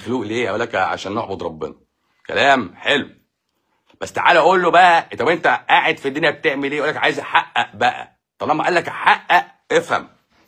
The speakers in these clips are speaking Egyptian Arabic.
مخلوق ليه اقول لك عشان نعبد ربنا كلام حلو بس تعالى اقول له بقى طب انت قاعد في الدنيا بتعمل ايه يقول لك عايز احقق بقى طالما قال لك احقق افهم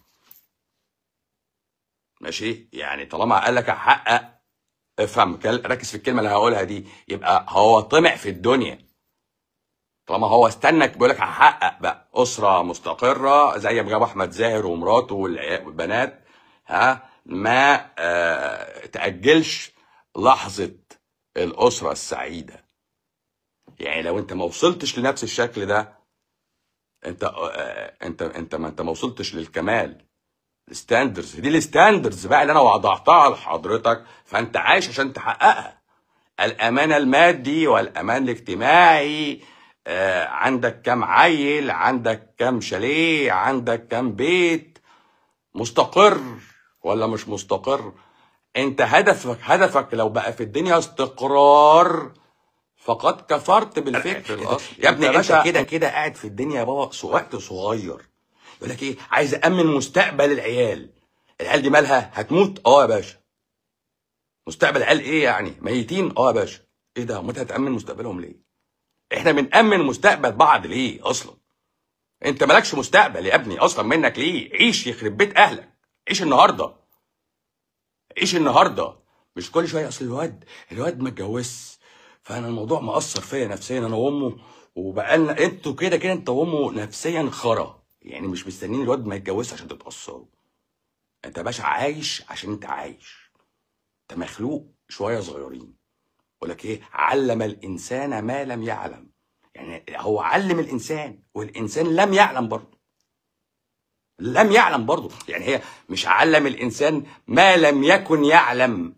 ماشي يعني طالما قال لك احقق افهم كل- ركز في الكلمه اللي هقولها دي يبقى هو طمع في الدنيا طالما هو استنك بيقول لك هحقق بقى اسره مستقره زي ما جاب احمد زاهر ومراته والعيا- والبنات ها ما آه تاجلش لحظه الاسره السعيده يعني لو انت ما وصلتش لنفس الشكل ده انت آه انت انت ما انت ما وصلتش للكمال الستاندرز دي الستاندرز بقى اللي انا وضعتها لحضرتك فانت عايش عشان تحققها الامان المادي والامان الاجتماعي آه عندك كام عيل عندك كام شاليه عندك كام بيت مستقر ولا مش مستقر انت هدفك هدفك لو بقى في الدنيا استقرار فقد كفرت بالفكر الاصلي يا ابني انت كده كده قاعد في الدنيا يا بابا سو- وقت صغير يقول لك ايه عايز امن مستقبل العيال العيال دي مالها هتموت اه يا باشا مستقبل العيال ايه يعني ميتين اه يا باشا ايه ده متى هتامن مستقبلهم ليه احنا بنامن مستقبل بعض ليه اصلا انت مالكش مستقبل يا ابني اصلا منك ليه عيش يخرب بيت اهلك عيش النهارده عيش النهارده مش كل شويه اصل الواد الواد ما اتجوزش فانا الموضوع مأثر فيا نفسيا انا وامه وبقالنا انتوا كده كده انت وامه نفسيا خرا يعني مش مستنيين الواد ما يتجوزش عشان تتأثروا انت يا باشا عايش عشان انت عايش انت مخلوق شويه صغيرين يقول لك ايه علم الانسان ما لم يعلم يعني هو علم الانسان والانسان لم يعلم برضه لم يعلم برضه يعني هي مش علم الانسان ما لم يكن يعلم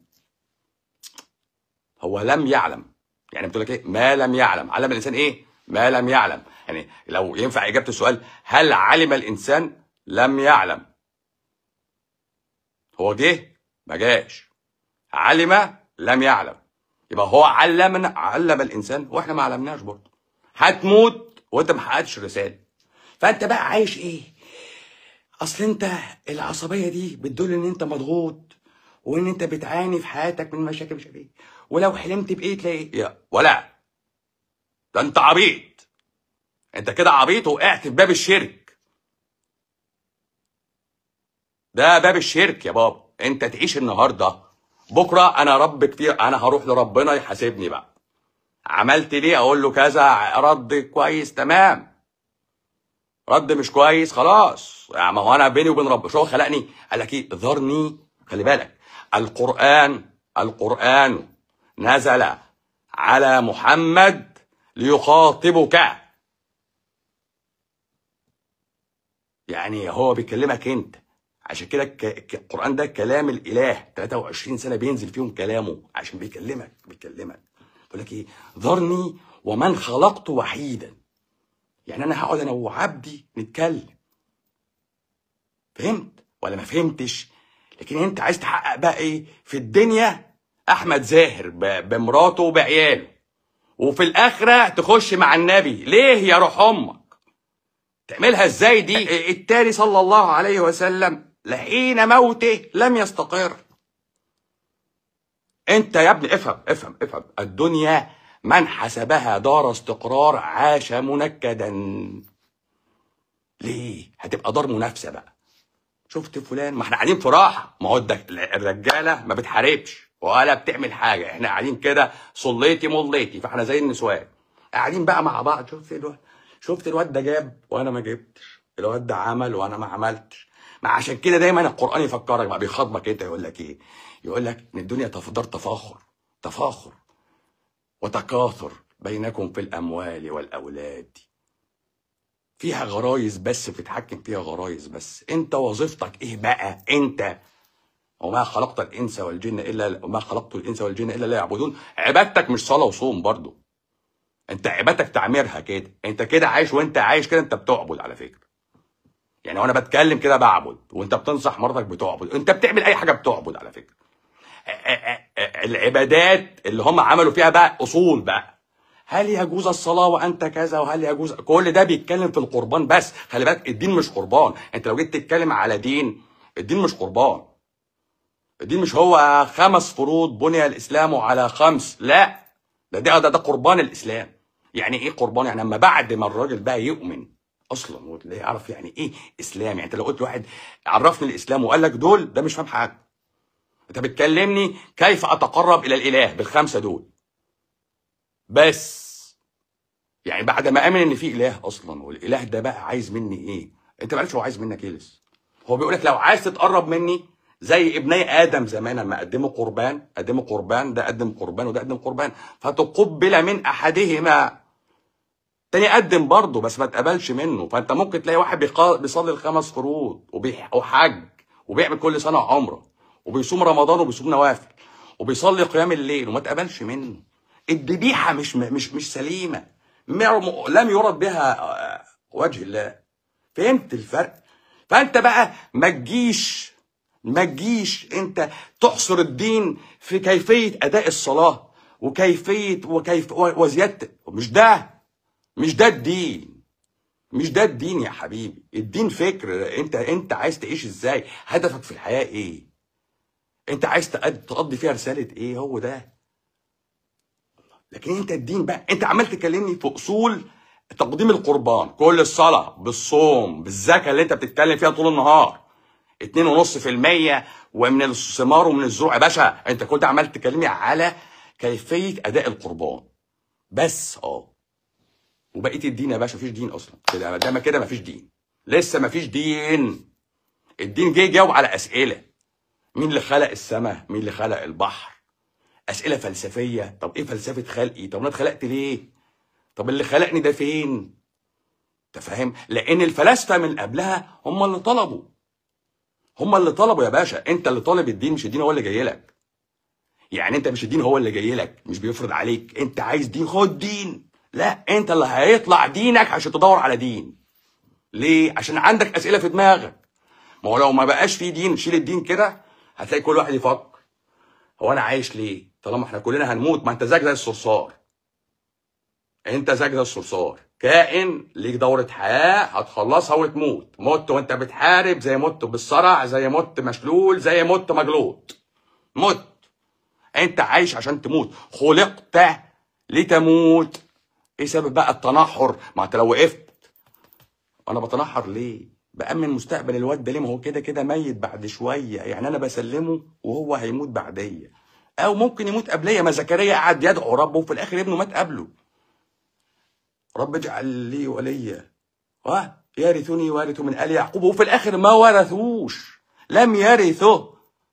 هو لم يعلم يعني بتقول لك ايه ما لم يعلم علم الانسان ايه ما لم يعلم يعني لو ينفع اجابه السؤال هل علم الانسان لم يعلم هو جه ما جاش علم لم يعلم يبقى هو علمنا علم الانسان واحنا ما علمناش برضه هتموت وانت ما حققتش الرساله فانت بقى عايش ايه اصل انت العصبيه دي بتدل ان انت مضغوط وان انت بتعاني في حياتك من مشاكل مش عارف ايه ولو حلمت بايه تلاقي يا ولا ده انت عبيط انت كده عبيط وقعت في باب الشرك ده باب الشرك يا بابا انت تعيش النهارده بكره انا رب كتير انا هروح لربنا يحاسبني بقى عملت ليه اقول له كذا رد كويس تمام رد مش كويس خلاص يعني ما هو انا بيني وبين رب شو هو خلقني قال لك ايه ذرني خلي بالك القران القران نزل على محمد ليخاطبك يعني هو بيكلمك انت عشان كده الك- الك- القران ده كلام الاله 23 سنه بينزل فيهم كلامه عشان بيكلمك بيكلمك يقول لك ايه ذرني ومن خلقت وحيدا يعني انا هقعد انا وعبدي نتكلم فهمت ولا ما فهمتش لكن انت عايز تحقق بقى ايه في الدنيا احمد زاهر ب- بمراته وبعياله وفي الاخره تخش مع النبي ليه يا روح امك تعملها ازاي دي التالي صلى الله عليه وسلم لحين موته لم يستقر انت يا ابني افهم افهم افهم الدنيا من حسبها دار استقرار عاش منكدا ليه هتبقى دار منافسه بقى شفت فلان ما احنا قاعدين في راحه ما هو الدك- الرجاله ما بتحاربش ولا بتعمل حاجه احنا قاعدين كده صليتي مليتي فاحنا زي النسوان قاعدين بقى مع بعض شفت الواد شفت الواد ده جاب وانا ما جبتش الواد ده عمل وانا ما عملتش ما عشان كده دايما القران يفكرك بقى بيخاطبك انت يقول لك ايه يقول لك ان الدنيا تفضل تفاخر تفاخر وتكاثر بينكم في الاموال والاولاد فيها غرايز بس بتتحكم فيها غرايز بس انت وظيفتك ايه بقى انت وما خلقت الانس والجن الا وما خلقت الانس والجن الا ليعبدون عبادتك مش صلاه وصوم برضو انت عبادتك تعميرها كده انت كده عايش وانت عايش كده انت بتعبد على فكره يعني وانا بتكلم كده بعبد وانت بتنصح مرضك بتعبد انت بتعمل اي حاجه بتعبد على فكره العبادات اللي هم عملوا فيها بقى اصول بقى هل يجوز الصلاه وانت كذا وهل يجوز كل ده بيتكلم في القربان بس خلي بالك الدين مش قربان انت لو جيت تتكلم على دين الدين مش قربان الدين مش هو خمس فروض بني الاسلام على خمس لا ده ده ده, ده قربان الاسلام يعني ايه قربان يعني اما بعد ما الراجل بقى يؤمن اصلا وتلاقيه يعرف يعني ايه اسلام يعني انت لو قلت لواحد عرفني الاسلام وقال لك دول ده مش فاهم حاجه انت بتكلمني كيف اتقرب الى الاله بالخمسه دول بس يعني بعد ما امن ان في اله اصلا والاله ده بقى عايز مني ايه انت ما عرفتش هو عايز منك ايه لسه هو بيقول لك لو عايز تتقرب مني زي ابني ادم زمان لما قدموا قربان قدموا قربان ده قدم قربان وده قدم قربان فتقبل من احدهما تاني قدم برضه بس ما اتقبلش منه فانت ممكن تلاقي واحد بيقا- بيصلي الخمس فروض وبيح- وحج وبيعمل كل سنه عمره وبيصوم رمضان وبيصوم نوافل وبيصلي قيام الليل وما اتقبلش منه الذبيحه مش مش مش سليمه م- لم يرد بها آه، وجه الله فهمت الفرق فانت بقى ما تجيش ما تجيش انت تحصر الدين في كيفيه اداء الصلاه وكيفيه وكيف وزياده مش ده مش ده الدين مش ده الدين يا حبيبي الدين فكر انت انت عايز تعيش ازاي هدفك في الحياه ايه انت عايز تقد- تقضي فيها رساله ايه هو ده لكن انت الدين بقى انت عمال تكلمني في اصول تقديم القربان كل الصلاه بالصوم بالزكاه اللي انت بتتكلم فيها طول النهار 2.5% ومن الثمار ومن الزروع يا باشا انت كنت عمال تكلمني على كيفيه اداء القربان بس اه وبقيه الدين يا باشا مفيش دين اصلا كده ده ما كده مفيش دين لسه مفيش دين الدين جه يجاوب على اسئله مين اللي خلق السماء مين اللي خلق البحر اسئله فلسفيه طب ايه فلسفه خلقي طب انا اتخلقت ليه طب اللي خلقني ده فين انت فاهم لان الفلاسفه من قبلها هم اللي طلبوا هم اللي طلبوا يا باشا انت اللي طالب الدين مش الدين هو اللي جاي لك يعني انت مش الدين هو اللي جاي لك مش بيفرض عليك انت عايز دين خد دين لا انت اللي هيطلع دينك عشان تدور على دين ليه عشان عندك اسئله في دماغك ما هو لو ما بقاش في دين شيل الدين كده هتلاقي كل واحد يفكر هو انا عايش ليه طالما احنا كلنا هنموت ما انت زيك زي الصرصار انت زيك زي الصرصار كائن ليك دورة حياة هتخلصها وتموت مت وانت بتحارب زي مت بالصرع زي مت مشلول زي مت مجلوط مت انت عايش عشان تموت خلقت لتموت ايه سبب بقى التنحر ما انت لو وقفت انا بتنحر ليه بأمن مستقبل الواد ده ليه ما هو كده كده ميت بعد شوية يعني انا بسلمه وهو هيموت بعديا او ممكن يموت قبليا ما زكريا قعد يدعو ربه وفي الاخر ابنه مات قبله رب اجعل لي وليا ها يرثني وارث من ال يعقوب وفي الاخر ما ورثوش لم يرثه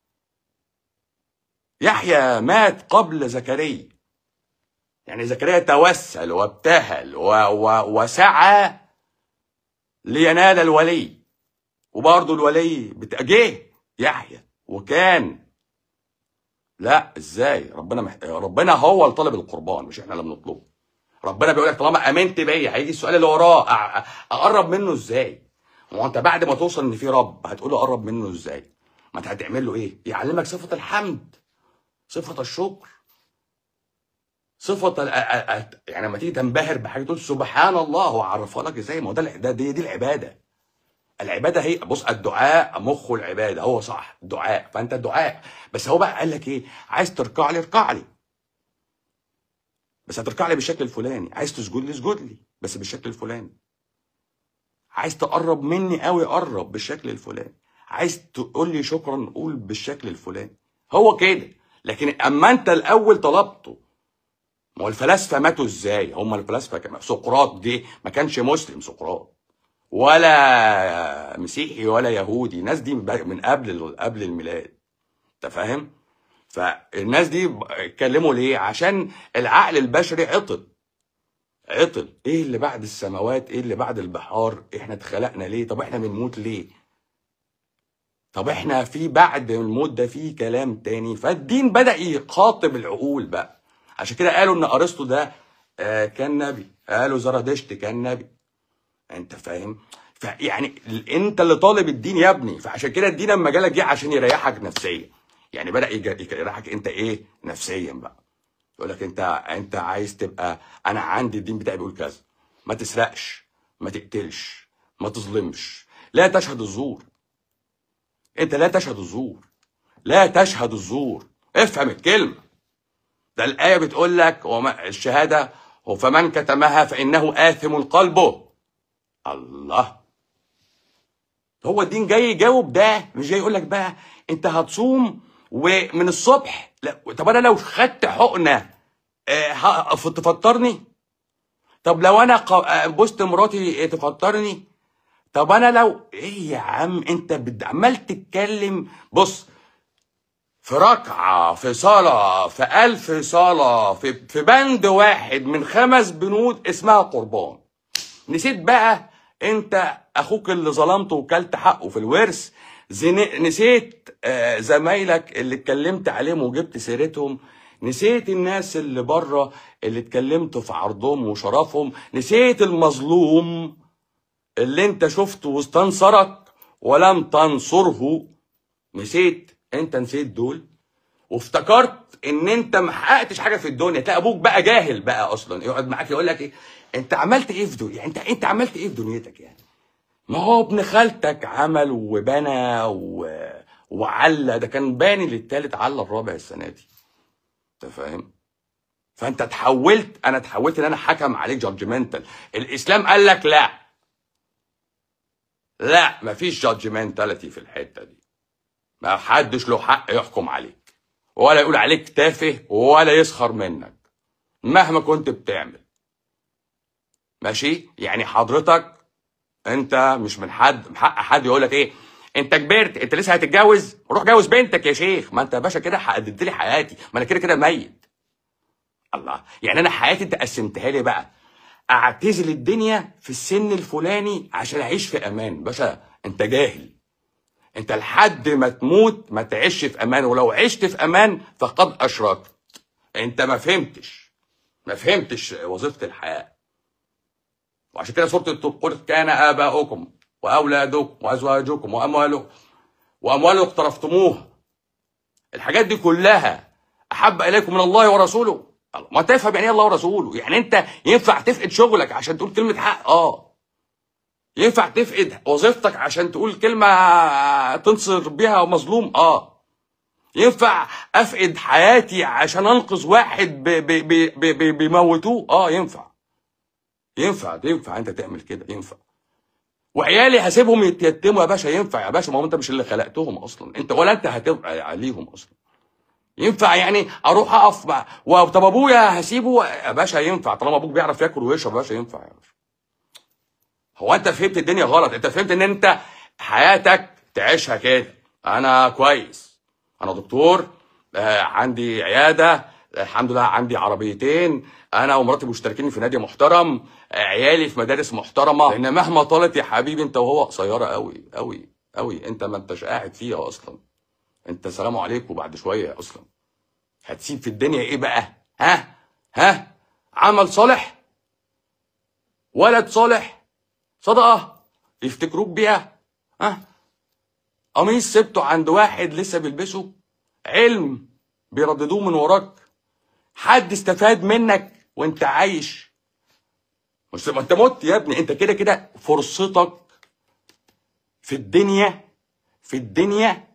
يحيى مات قبل زكريا يعني زكريا توسل وابتهل و و وسعى لينال الولي وبرضه الولي بت- جه يحيى وكان لا ازاي ربنا مح... ربنا هو اللي طالب القربان مش احنا اللي بنطلبه ربنا بيقول لك طالما امنت بيا هيجي السؤال اللي وراه أ- أ- اقرب منه ازاي هو انت بعد ما توصل ان في رب هتقول له اقرب منه ازاي ما انت هتعمل له ايه يعلمك صفه الحمد صفه الشكر صفه ال... أ- أ- أ- يعني لما تيجي تنبهر بحاجه تقول سبحان الله هو عرفها لك ازاي ما هو ده الع- ده دي, دي العباده العباده هي بص الدعاء مخ العباده هو صح دعاء فانت الدعاء بس هو بقى قال لك ايه عايز تركع لي اركع لي بس هتركع لي بالشكل الفلاني عايز تسجد لي اسجد لي بس بالشكل الفلاني عايز تقرب مني قوي قرب بالشكل الفلاني عايز تقول لي شكرا قول بالشكل الفلاني هو كده لكن اما انت الاول طلبته ما هو الفلاسفه ماتوا ازاي هم الفلاسفه كمان سقراط دي ما كانش مسلم سقراط ولا مسيحي ولا يهودي الناس دي من قبل قبل الميلاد انت فاهم فالناس دي ب- اتكلموا ليه عشان العقل البشري عطل عطل ايه اللي بعد السماوات ايه اللي بعد البحار احنا اتخلقنا ليه طب احنا بنموت ليه طب احنا في بعد الموت ده في كلام تاني فالدين بدأ يخاطب العقول بقى عشان كده قالوا ان ارسطو ده آه، كان نبي قالوا زرادشت كان نبي انت فاهم فيعني ال- انت اللي طالب الدين يا ابني فعشان كده الدين لما جالك جه عشان يريحك نفسيا يعني بدأ يج- يج- يريحك انت ايه نفسيا بقى يقول لك انت انت عايز تبقى انا عندي الدين بتاعي بيقول كذا ما تسرقش ما تقتلش ما تظلمش لا تشهد الزور انت لا تشهد الزور لا تشهد الزور افهم الكلمه ده الايه بتقول لك وما الشهاده فمن كتمها فانه اثم قلبه الله هو الدين جاي يجاوب ده مش جاي يقول لك بقى انت هتصوم ومن الصبح لا طب انا لو خدت حقنه آه، ه- تفطرني طب لو انا ق- آه، بوست مراتي تفطرني طب انا لو ايه يا عم انت بت- عمال تتكلم بص في ركعة في صلاة في ألف صلاة في, في بند واحد من خمس بنود اسمها قربان نسيت بقى انت اخوك اللي ظلمته وكلت حقه في الورث زن- نسيت آه، زمايلك اللي اتكلمت عليهم وجبت سيرتهم نسيت الناس اللي بره اللي اتكلمت في عرضهم وشرفهم نسيت المظلوم اللي انت شفته واستنصرك ولم تنصره نسيت انت نسيت دول وافتكرت ان انت ما حققتش حاجه في الدنيا تلاقي ابوك بقى جاهل بقى اصلا يقعد معاك يقول لك ايه انت عملت ايه في دنيا يعني انت انت عملت ايه في دنيتك يعني ما هو ابن خالتك عمل وبنى و... وعلى ده كان باني للتالت على الرابع السنه دي انت فاهم فانت اتحولت انا اتحولت ان انا حكم عليك جادجمنتال الاسلام قال لك لا لا مفيش جادجمنتاليتي في الحته دي ما حدش له حق يحكم عليك ولا يقول عليك تافه ولا يسخر منك مهما كنت بتعمل ماشي يعني حضرتك انت مش من حد من حق حد يقول لك ايه انت كبرت انت لسه هتتجوز روح جوز بنتك يا شيخ ما انت يا باشا كده حددت لي حياتي ما انا كده كده ميت الله يعني انا حياتي انت قسمتها لي بقى اعتزل الدنيا في السن الفلاني عشان اعيش في امان باشا انت جاهل انت لحد ما تموت ما تعيش في امان ولو عشت في امان فقد اشركت انت ما فهمتش ما فهمتش وظيفه الحياه وعشان كده سوره الطور كان اباؤكم واولادكم وازواجكم واموالكم واموال اقترفتموها الحاجات دي كلها احب اليكم من الله ورسوله الله، ما تفهم يعني ايه الله ورسوله يعني انت ينفع تفقد شغلك عشان تقول كلمه حق اه ينفع تفقد وظيفتك عشان تقول كلمه تنصر بيها مظلوم اه ينفع افقد حياتي عشان انقذ واحد ب- ب- ب- ب- ب- بيموتوه اه ينفع ينفع ينفع انت تعمل كده ينفع وعيالي هسيبهم يتيتموا يا باشا ينفع يا باشا ما هو انت مش اللي خلقتهم اصلا انت ولا انت هتبقى عليهم اصلا ينفع يعني اروح اقف مع و- طب ابويا هسيبه يا باشا ينفع طالما ابوك بيعرف ياكل ويشرب يا باشا ينفع يا باشا هو انت فهمت الدنيا غلط انت فهمت ان انت حياتك تعيشها كده انا كويس انا دكتور آه، عندي عياده الحمد لله عندي عربيتين انا ومراتي مشتركين في نادي محترم آه، عيالي في مدارس محترمه لان مهما طالت يا حبيبي انت وهو قصيره قوي قوي قوي انت ما انتش قاعد فيها اصلا انت سلام عليكم بعد شويه اصلا هتسيب في الدنيا ايه بقى ها ها عمل صالح ولد صالح صدقه يفتكروك بيها ها قميص سبته عند واحد لسه بيلبسه علم بيرددوه من وراك حد استفاد منك وانت عايش مش ما انت مت يا ابني انت كده كده فرصتك في الدنيا في الدنيا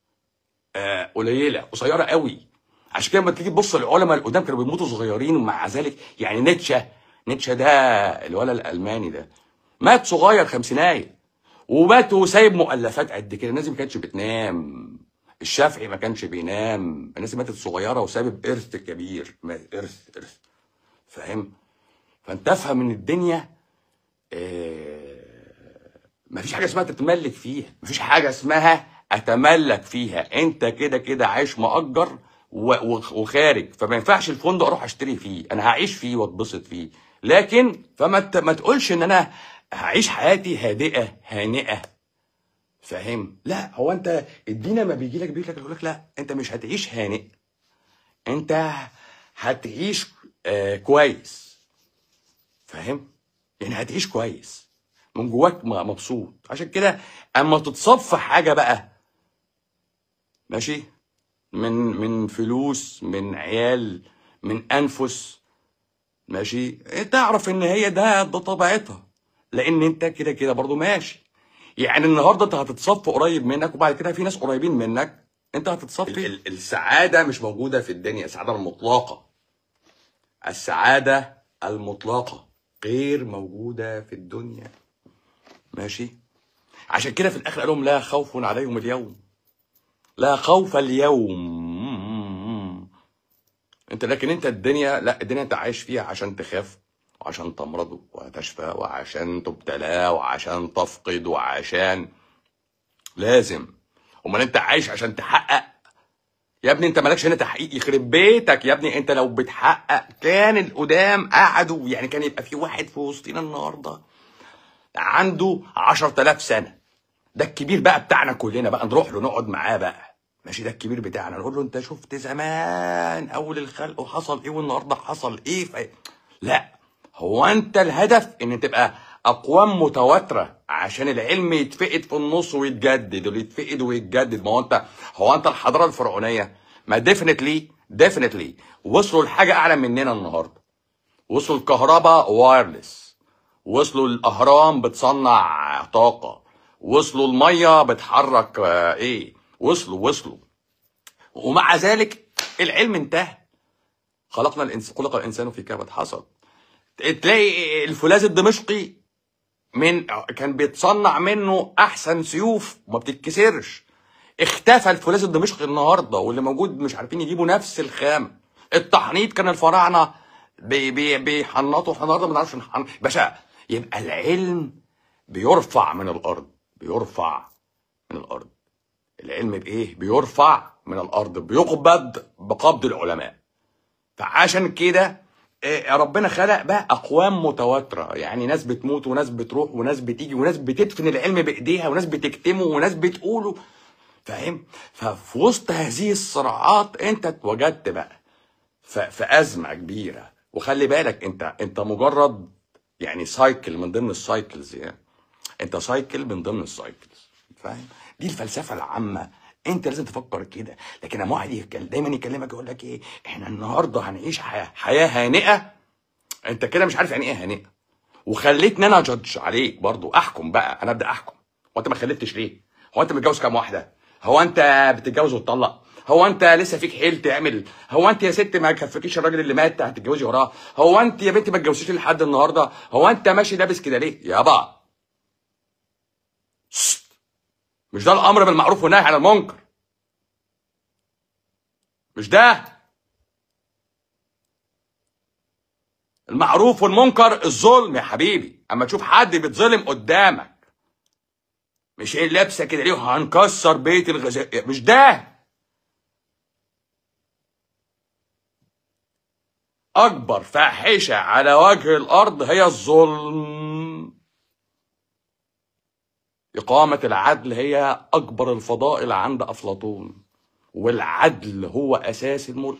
آه قليله قصيره قوي عشان كده لما تيجي تبص للعلماء القدام كانوا بيموتوا صغيرين ومع ذلك يعني نيتشه نيتشه ده الولد الالماني ده مات صغير خمسينايه ومات وسايب مؤلفات قد كده الناس دي ما كانتش بتنام الشافعي ما كانش بينام الناس دي ماتت صغيره وسابب ارث كبير ما- ارث ارث فاهم فانت افهم ان الدنيا ما فيش حاجه اسمها تتملك فيها ما فيش حاجه اسمها اتملك فيها انت كده كده عايش مؤجر و- و- وخارج فما ينفعش الفندق اروح اشتري فيه انا هعيش فيه واتبسط فيه لكن فما ت- ما تقولش ان انا هعيش حياتي هادئه هانئه فاهم لا هو انت الدين لما بيجي لك بيقول لك يقول لك لا انت مش هتعيش هانئ انت هتعيش آه كويس فاهم يعني هتعيش كويس من جواك م- مبسوط عشان كده اما تتصف حاجه بقى ماشي من من فلوس من عيال من انفس ماشي تعرف ان هي ده ده طبيعتها لان انت كده كده برضو ماشي يعني النهارده انت هتتصف قريب منك وبعد كده في ناس قريبين منك انت هتتصفي ال- ال- السعاده مش موجوده في الدنيا السعاده المطلقه السعاده المطلقه غير موجوده في الدنيا ماشي عشان كده في الاخر قال لهم لا خوف عليهم اليوم لا خوف اليوم انت لكن انت الدنيا لا الدنيا انت عايش فيها عشان تخاف وعشان تمرض وتشفى وعشان تبتلى وعشان تفقد وعشان لازم امال انت عايش عشان تحقق يا ابني انت مالكش هنا تحقيق يخرب بيتك يا ابني انت لو بتحقق كان القدام قعدوا يعني كان يبقى في واحد في وسطنا النهارده عنده 10000 سنه ده الكبير بقى بتاعنا كلنا بقى نروح له نقعد معاه بقى ماشي ده الكبير بتاعنا نقول له انت شفت زمان اول الخلق وحصل ايه والنهارده حصل ايه ف... لا هو انت الهدف ان تبقى اقوام متواتره عشان العلم يتفقد في النص ويتجدد ويتفقد ويتجدد ما هو انت هو انت الحضاره الفرعونيه ما ديفنتلي ديفنتلي وصلوا لحاجه اعلى مننا النهارده وصلوا الكهرباء وايرلس وصلوا الاهرام بتصنع طاقه وصلوا الميه بتحرك آه، ايه وصلوا وصلوا ومع ذلك العلم انتهى خلقنا الانسان خلق الانسان في كبد حصل تلاقي الفولاذ الدمشقي من كان بيتصنع منه احسن سيوف وما بتتكسرش اختفى الفولاذ الدمشقي النهارده واللي موجود مش عارفين يجيبوا نفس الخام التحنيط كان الفراعنه بي بي بيحنطوا احنا النهارده ما بنعرفش نحنط باشا يبقى العلم بيرفع من الارض بيرفع من الارض العلم بايه بيرفع من الارض بيقبض بقبض العلماء فعشان كده آه، ربنا خلق بقى اقوام متواتره يعني ناس بتموت وناس بتروح وناس بتيجي وناس بتدفن العلم بايديها وناس بتكتمه وناس بتقوله فاهم ففي وسط هذه الصراعات انت اتوجدت بقى ف- في ازمه كبيره وخلي بالك انت انت مجرد يعني سايكل من ضمن السايكلز يعني انت سايكل من ضمن السايكلز فاهم دي الفلسفه العامه انت لازم تفكر كده لكن لما واحد يتكلم دايما يكلمك يقول لك ايه احنا النهارده هنعيش حياه حياه هانئه انت كده مش عارف يعني ايه هانئه وخليتني انا جادج عليك برضو احكم بقى انا ابدا احكم هو انت ما خلفتش ليه هو انت متجوز كام واحده هو انت بتتجوز وتطلق هو انت لسه فيك حيل تعمل هو انت يا ست ما كفكيش الراجل اللي مات هتتجوزي وراه هو انت يا بنتي ما اتجوزتيش لحد النهارده هو انت ماشي لابس كده ليه يابا شت. مش ده الامر بالمعروف والنهي عن المنكر مش ده المعروف والمنكر الظلم يا حبيبي اما تشوف حد بيتظلم قدامك مش ايه لابسه كده ليه هنكسر بيت الغذاء مش ده اكبر فاحشه على وجه الارض هي الظلم اقامه العدل هي اكبر الفضائل عند افلاطون والعدل هو اساس الملك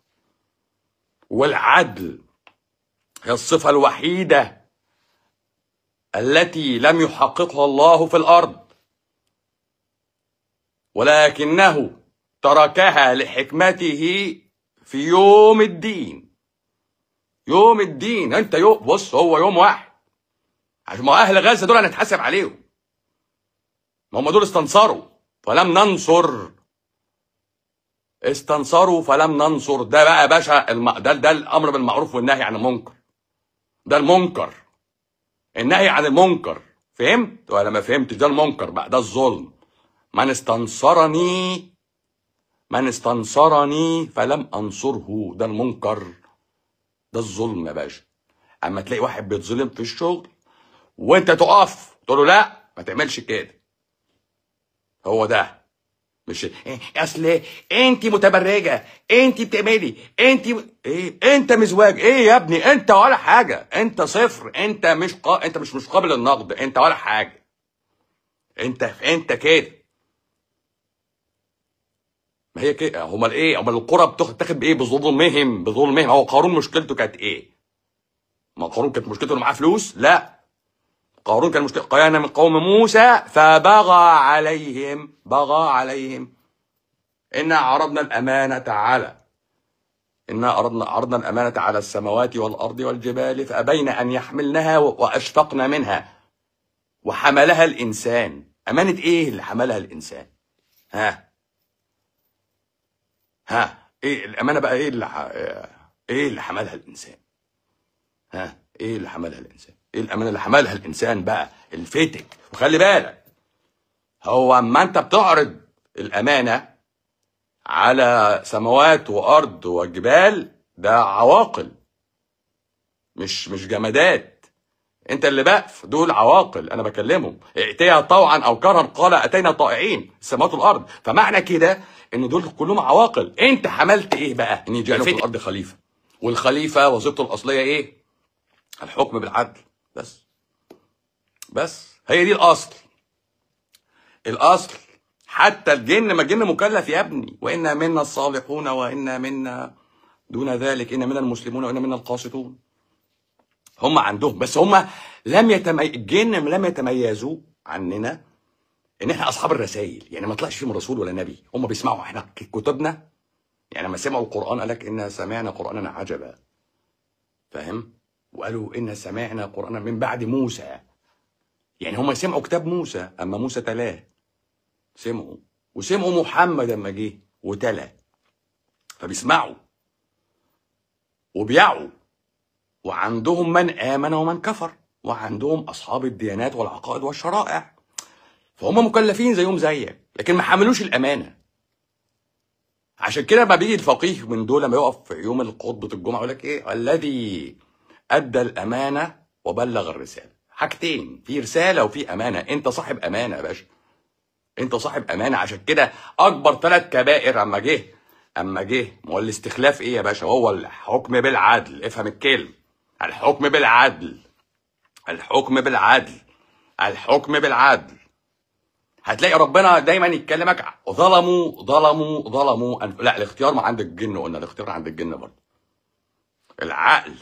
والعدل هي الصفه الوحيده التي لم يحققها الله في الارض ولكنه تركها لحكمته في يوم الدين يوم الدين انت يوم بص هو يوم واحد عشان ما اهل غزه دول هنتحاسب عليهم ما هم دول استنصروا فلم ننصر استنصروا فلم ننصر ده بقى يا باشا الم... ده ده الامر بالمعروف والنهي عن المنكر ده المنكر النهي عن المنكر فهمت ولا ما فهمتش ده المنكر بقى ده الظلم من استنصرني من استنصرني فلم انصره ده المنكر ده الظلم يا باشا اما تلاقي واحد بيتظلم في الشغل وانت تقف تقول له لا ما تعملش كده هو ده مش إيه اصل انت متبرجه انت بتعملي انت ايه انت مزواج ايه يا ابني انت ولا حاجه انت صفر انت مش قا... انت مش مش قابل للنقد انت ولا حاجه انت انت كده ما هي كده امال ايه امال القرى بتاخد بايه بظلمهم بظلمهم هو قارون مشكلته كانت ايه ما قارون كانت مشكلته انه معاه فلوس لا قارون كان مشكلة كان من قوم موسى فبغى عليهم بغى عليهم إنا عرضنا الأمانة على إنا أردنا عرضنا الأمانة على السماوات والأرض والجبال فأبين أن يحملنها وأشفقن منها وحملها الإنسان أمانة إيه اللي حملها الإنسان ها ها ايه الامانه بقى ايه اللي ح... ايه اللي حملها الانسان ها ايه اللي حملها الانسان ايه الامانه اللي حملها الانسان بقى الفتك وخلي بالك هو اما انت بتعرض الامانه على سماوات وارض وجبال ده عواقل مش مش جمادات انت اللي بقف دول عواقل انا بكلمهم ائتيها طوعا او كرها قال اتينا طائعين السماوات والارض فمعنى كده ان دول كلهم عواقل انت حملت ايه بقى ان يجعلوا في الارض خليفه والخليفه وظيفته الاصليه ايه الحكم بالعدل بس بس هي دي الاصل الاصل حتى الجن ما الجن مكلف يا ابني وانا منا الصالحون وانا منا دون ذلك ان منا المسلمون وانا منا القاسطون هم عندهم بس هم لم يتمي... الجن لم يتميزوا عننا ان احنا اصحاب الرسائل يعني ما طلعش فيهم رسول ولا نبي هم بيسمعوا احنا كتبنا يعني لما سمعوا القران قال لك انا سمعنا قرانا عجبا فاهم وقالوا انا سمعنا قرانا من بعد موسى يعني هم سمعوا كتاب موسى اما موسى تلاه سمعوا وسمعوا محمد اما جه وتلا فبيسمعوا وبيعوا وعندهم من آمن ومن كفر وعندهم أصحاب الديانات والعقائد والشرائع فهم مكلفين زيهم زيك لكن ما حملوش الأمانة عشان كده لما بيجي الفقيه من دول لما يقف في يوم الخطبة الجمعة يقول لك إيه الذي أدى الأمانة وبلغ الرسالة حاجتين في رسالة وفي أمانة أنت صاحب أمانة يا باشا أنت صاحب أمانة عشان كده أكبر ثلاث كبائر أما جه أما جه ما هو الاستخلاف إيه يا باشا هو الحكم بالعدل افهم الكلمة الحكم بالعدل الحكم بالعدل الحكم بالعدل هتلاقي ربنا دايما يتكلمك ظلموا ظلموا ظلموا أنف... لا الاختيار ما عند الجن قلنا الاختيار عند الجن برضه العقل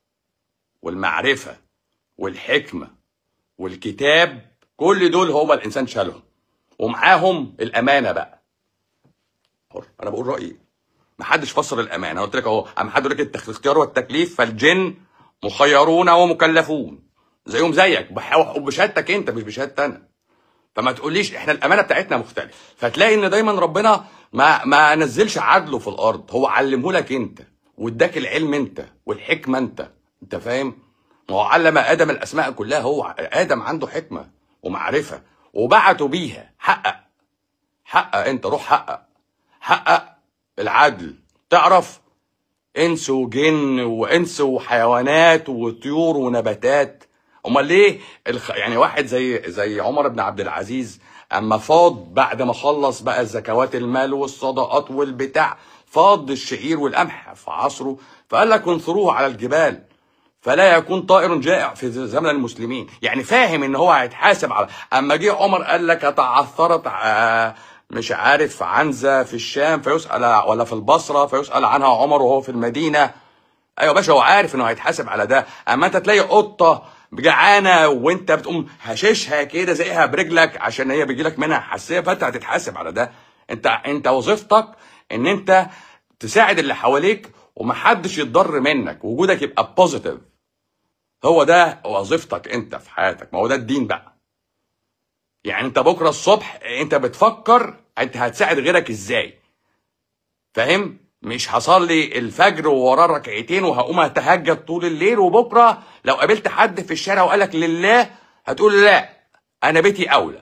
والمعرفة والحكمة والكتاب كل دول هو الإنسان شالهم ومعاهم الأمانة بقى حر. أنا بقول رأيي محدش فسر الأمانة أنا قلت لك أهو أما حد يقول لك الاختيار والتكليف فالجن مخيرون ومكلفون زيهم زيك بح- وبشهادتك أنت مش بشهادتي أنا فما تقوليش احنا الامانه بتاعتنا مختلفه فتلاقي ان دايما ربنا ما ما نزلش عدله في الارض هو علمه لك انت واداك العلم انت والحكمه انت انت فاهم ما هو علم ادم الاسماء كلها هو ادم عنده حكمه ومعرفه وبعته بيها حقق حقق انت روح حقق حقق العدل تعرف انس وجن وانس وحيوانات وطيور ونباتات امال ليه الخ... يعني واحد زي زي عمر بن عبد العزيز اما فاض بعد ما خلص بقى زكوات المال والصدقات والبتاع فاض الشعير والقمح في عصره فقال لك انثروه على الجبال فلا يكون طائر جائع في زمن المسلمين يعني فاهم ان هو هيتحاسب على اما جه عمر قال لك تعثرت آه، مش عارف عنزه في الشام فيسال ولا في البصره فيسال عنها عمر وهو في المدينه ايوه يا باشا هو عارف انه هيتحاسب على ده اما انت تلاقي قطه جعانه وانت بتقوم هششها كده زيها برجلك عشان هي بيجيلك منها حساسيه فانت هتتحاسب على ده انت انت وظيفتك ان انت تساعد اللي حواليك ومحدش يتضر منك وجودك يبقى بوزيتيف هو ده وظيفتك انت في حياتك ما هو ده الدين بقى يعني انت بكره الصبح انت بتفكر انت هتساعد غيرك ازاي فاهم مش هصلي الفجر ووراه ركعتين وهقوم اتهجد طول الليل وبكره لو قابلت حد في الشارع وقال لك لله هتقول لا انا بيتي اولى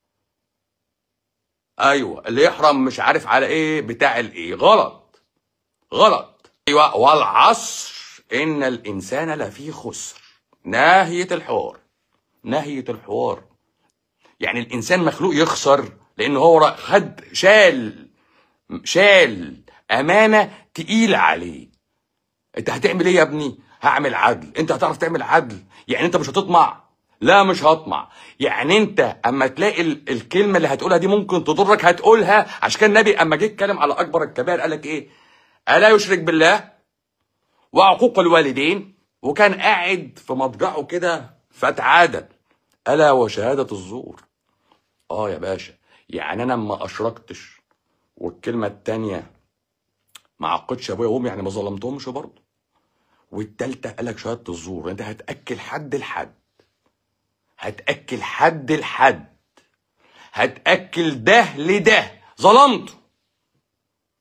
ايوه اللي يحرم مش عارف على ايه بتاع الايه غلط غلط ايوه والعصر ان الانسان لفي خسر ناهيه الحوار ناهيه الحوار يعني الانسان مخلوق يخسر لان هو خد شال شال امانه تقيله عليه انت هتعمل ايه يا ابني هعمل عدل انت هتعرف تعمل عدل يعني انت مش هتطمع لا مش هطمع يعني انت اما تلاقي ال- الكلمه اللي هتقولها دي ممكن تضرك هتقولها عشان كان النبي اما جه يتكلم على اكبر الكبائر قال لك ايه الا يشرك بالله وعقوق الوالدين وكان قاعد في مضجعه كده فاتعادل الا وشهاده الزور اه يا باشا يعني انا ما اشركتش والكلمه التانيه ما عقدش ابويا وامي يعني ما ظلمتهمش برضه والتالتة قالك شهادة الزور انت هتأكل حد لحد هتأكل حد لحد هتأكل ده لده ظلمته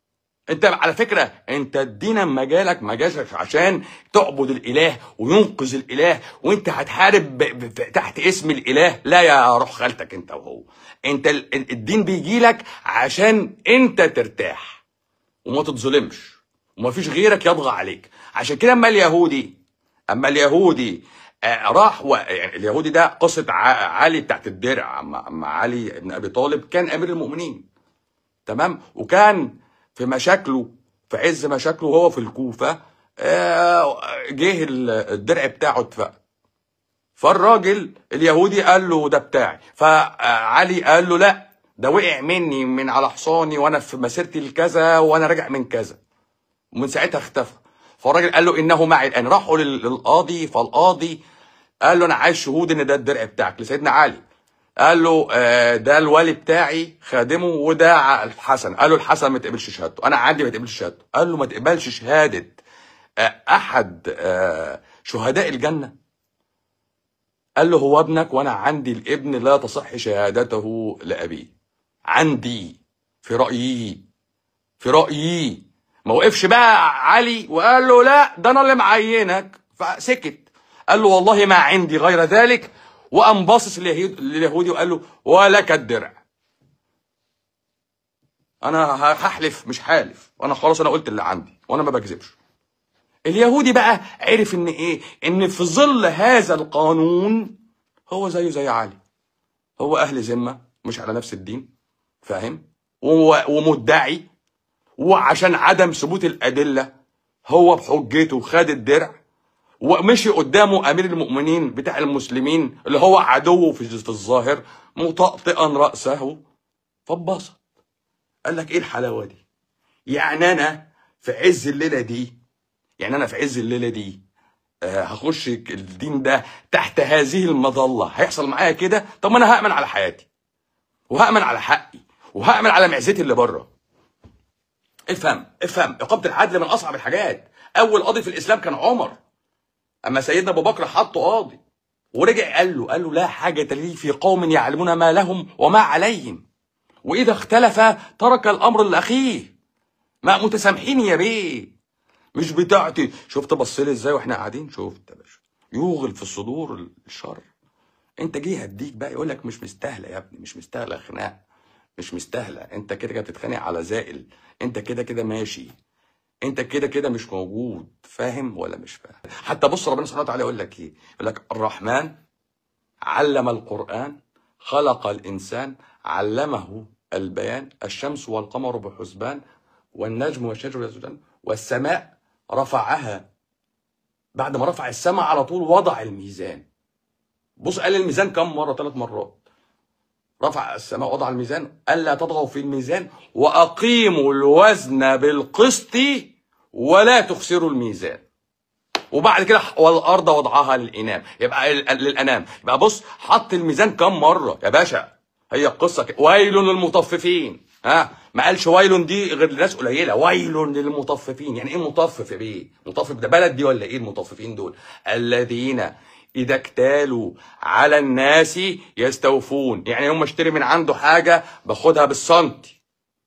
انت على فكره انت الدين اما جالك ما جاش عشان تعبد الاله وينقذ الاله وانت هتحارب ب... ب... تحت اسم الاله لا يا روح خالتك انت وهو انت ال- الدين بيجي لك عشان انت ترتاح وما تتظلمش وما فيش غيرك يطغى عليك عشان كده اما اليهودي اما اليهودي آه، راح و... يعني اليهودي ده قصه ع... علي بتاعت الدرع اما اما علي بن ابي طالب كان امير المؤمنين تمام وكان في مشاكله في عز مشاكله وهو في الكوفه آه، جه ال- الدرع بتاعه اتفق فالراجل اليهودي قال له ده بتاعي فعلي قال له لا ده وقع مني من على حصاني وانا في مسيرتي الكذا وانا راجع من كذا ومن ساعتها اختفى فالراجل قال له انه معي الان راحوا لل- للقاضي فالقاضي قال له انا عايز شهود ان ده الدرع بتاعك لسيدنا علي قال له آه، ده الوالي بتاعي خادمه وده ع- الحسن قال له الحسن ما تقبلش شهادته انا عندي ما تقبلش شهادته قال له ما تقبلش شهاده آه، احد آه، شهداء الجنه قال له هو ابنك وانا عندي الابن لا تصح شهادته لابيه عندي في رايي في رايي ما وقفش بقى علي وقال له لا ده انا اللي معينك فسكت قال له والله ما عندي غير ذلك وقام باصص لليهود- لليهودي وقال له ولك الدرع انا هحلف مش حالف وانا خلاص انا قلت اللي عندي وانا ما بكذبش اليهودي بقى عرف ان ايه ان في ظل هذا القانون هو زيه زي علي هو اهل ذمه مش على نفس الدين فاهم و- ومدعي وعشان عدم ثبوت الادله هو بحجته خد الدرع ومشي قدامه امير المؤمنين بتاع المسلمين اللي هو عدوه في في الظاهر مطأطئا راسه فاتبسط قال لك ايه الحلاوه دي يعني انا في عز الليله دي يعني انا في عز الليله دي آه، هخش الدين ده تحت هذه المظله هيحصل معايا كده طب ما انا هامن على حياتي وهامن على حقي وهامن على معزتي اللي بره افهم افهم اقامه العدل من اصعب الحاجات اول قاضي في الاسلام كان عمر اما سيدنا ابو بكر حطه قاضي ورجع قال له قال له لا حاجه لي في قوم يعلمون ما لهم وما عليهم واذا اختلف ترك الامر لاخيه ما متسامحين يا بيه مش بتاعتي شفت بص لي ازاي واحنا قاعدين شفت يا باشا يوغل في الصدور الشر انت جه هديك بقى يقول لك مش مستاهله يا ابني مش مستاهله خناق مش مستاهله انت كده كده بتتخانق على زائل انت كده كده ماشي انت كده كده مش موجود فاهم ولا مش فاهم حتى بص ربنا سبحانه وتعالى يقول لك ايه يقول لك الرحمن علم القرآن خلق الإنسان علمه البيان الشمس والقمر بحسبان والنجم والشجر يسجدان والسماء رفعها بعد ما رفع السماء على طول وضع الميزان بص قال الميزان كم مرة ثلاث مرات رفع السماء وضع الميزان ألا تطغوا في الميزان وأقيموا الوزن بالقسط ولا تخسروا الميزان وبعد كده والارض وضعها للانام يبقى ال- للانام يبقى بص حط الميزان كم مره يا باشا هي القصه كده ويل للمطففين ها ما قالش ويل دي غير لناس قليله ويل للمطففين يعني ايه مطفف يا بيه مطفف ده بلد دي ولا ايه المطففين دول الذين اذا اكتالوا على الناس يستوفون يعني يوم ما اشتري من عنده حاجه باخدها بالسنتي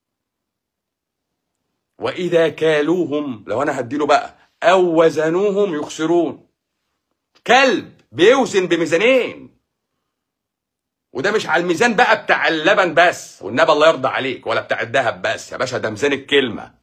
واذا كالوهم لو انا هديله بقى او وزنوهم يخسرون كلب بيوزن بميزانين وده مش على الميزان بقى بتاع اللبن بس والنبي الله يرضى عليك ولا بتاع الذهب بس يا باشا ده ميزان الكلمه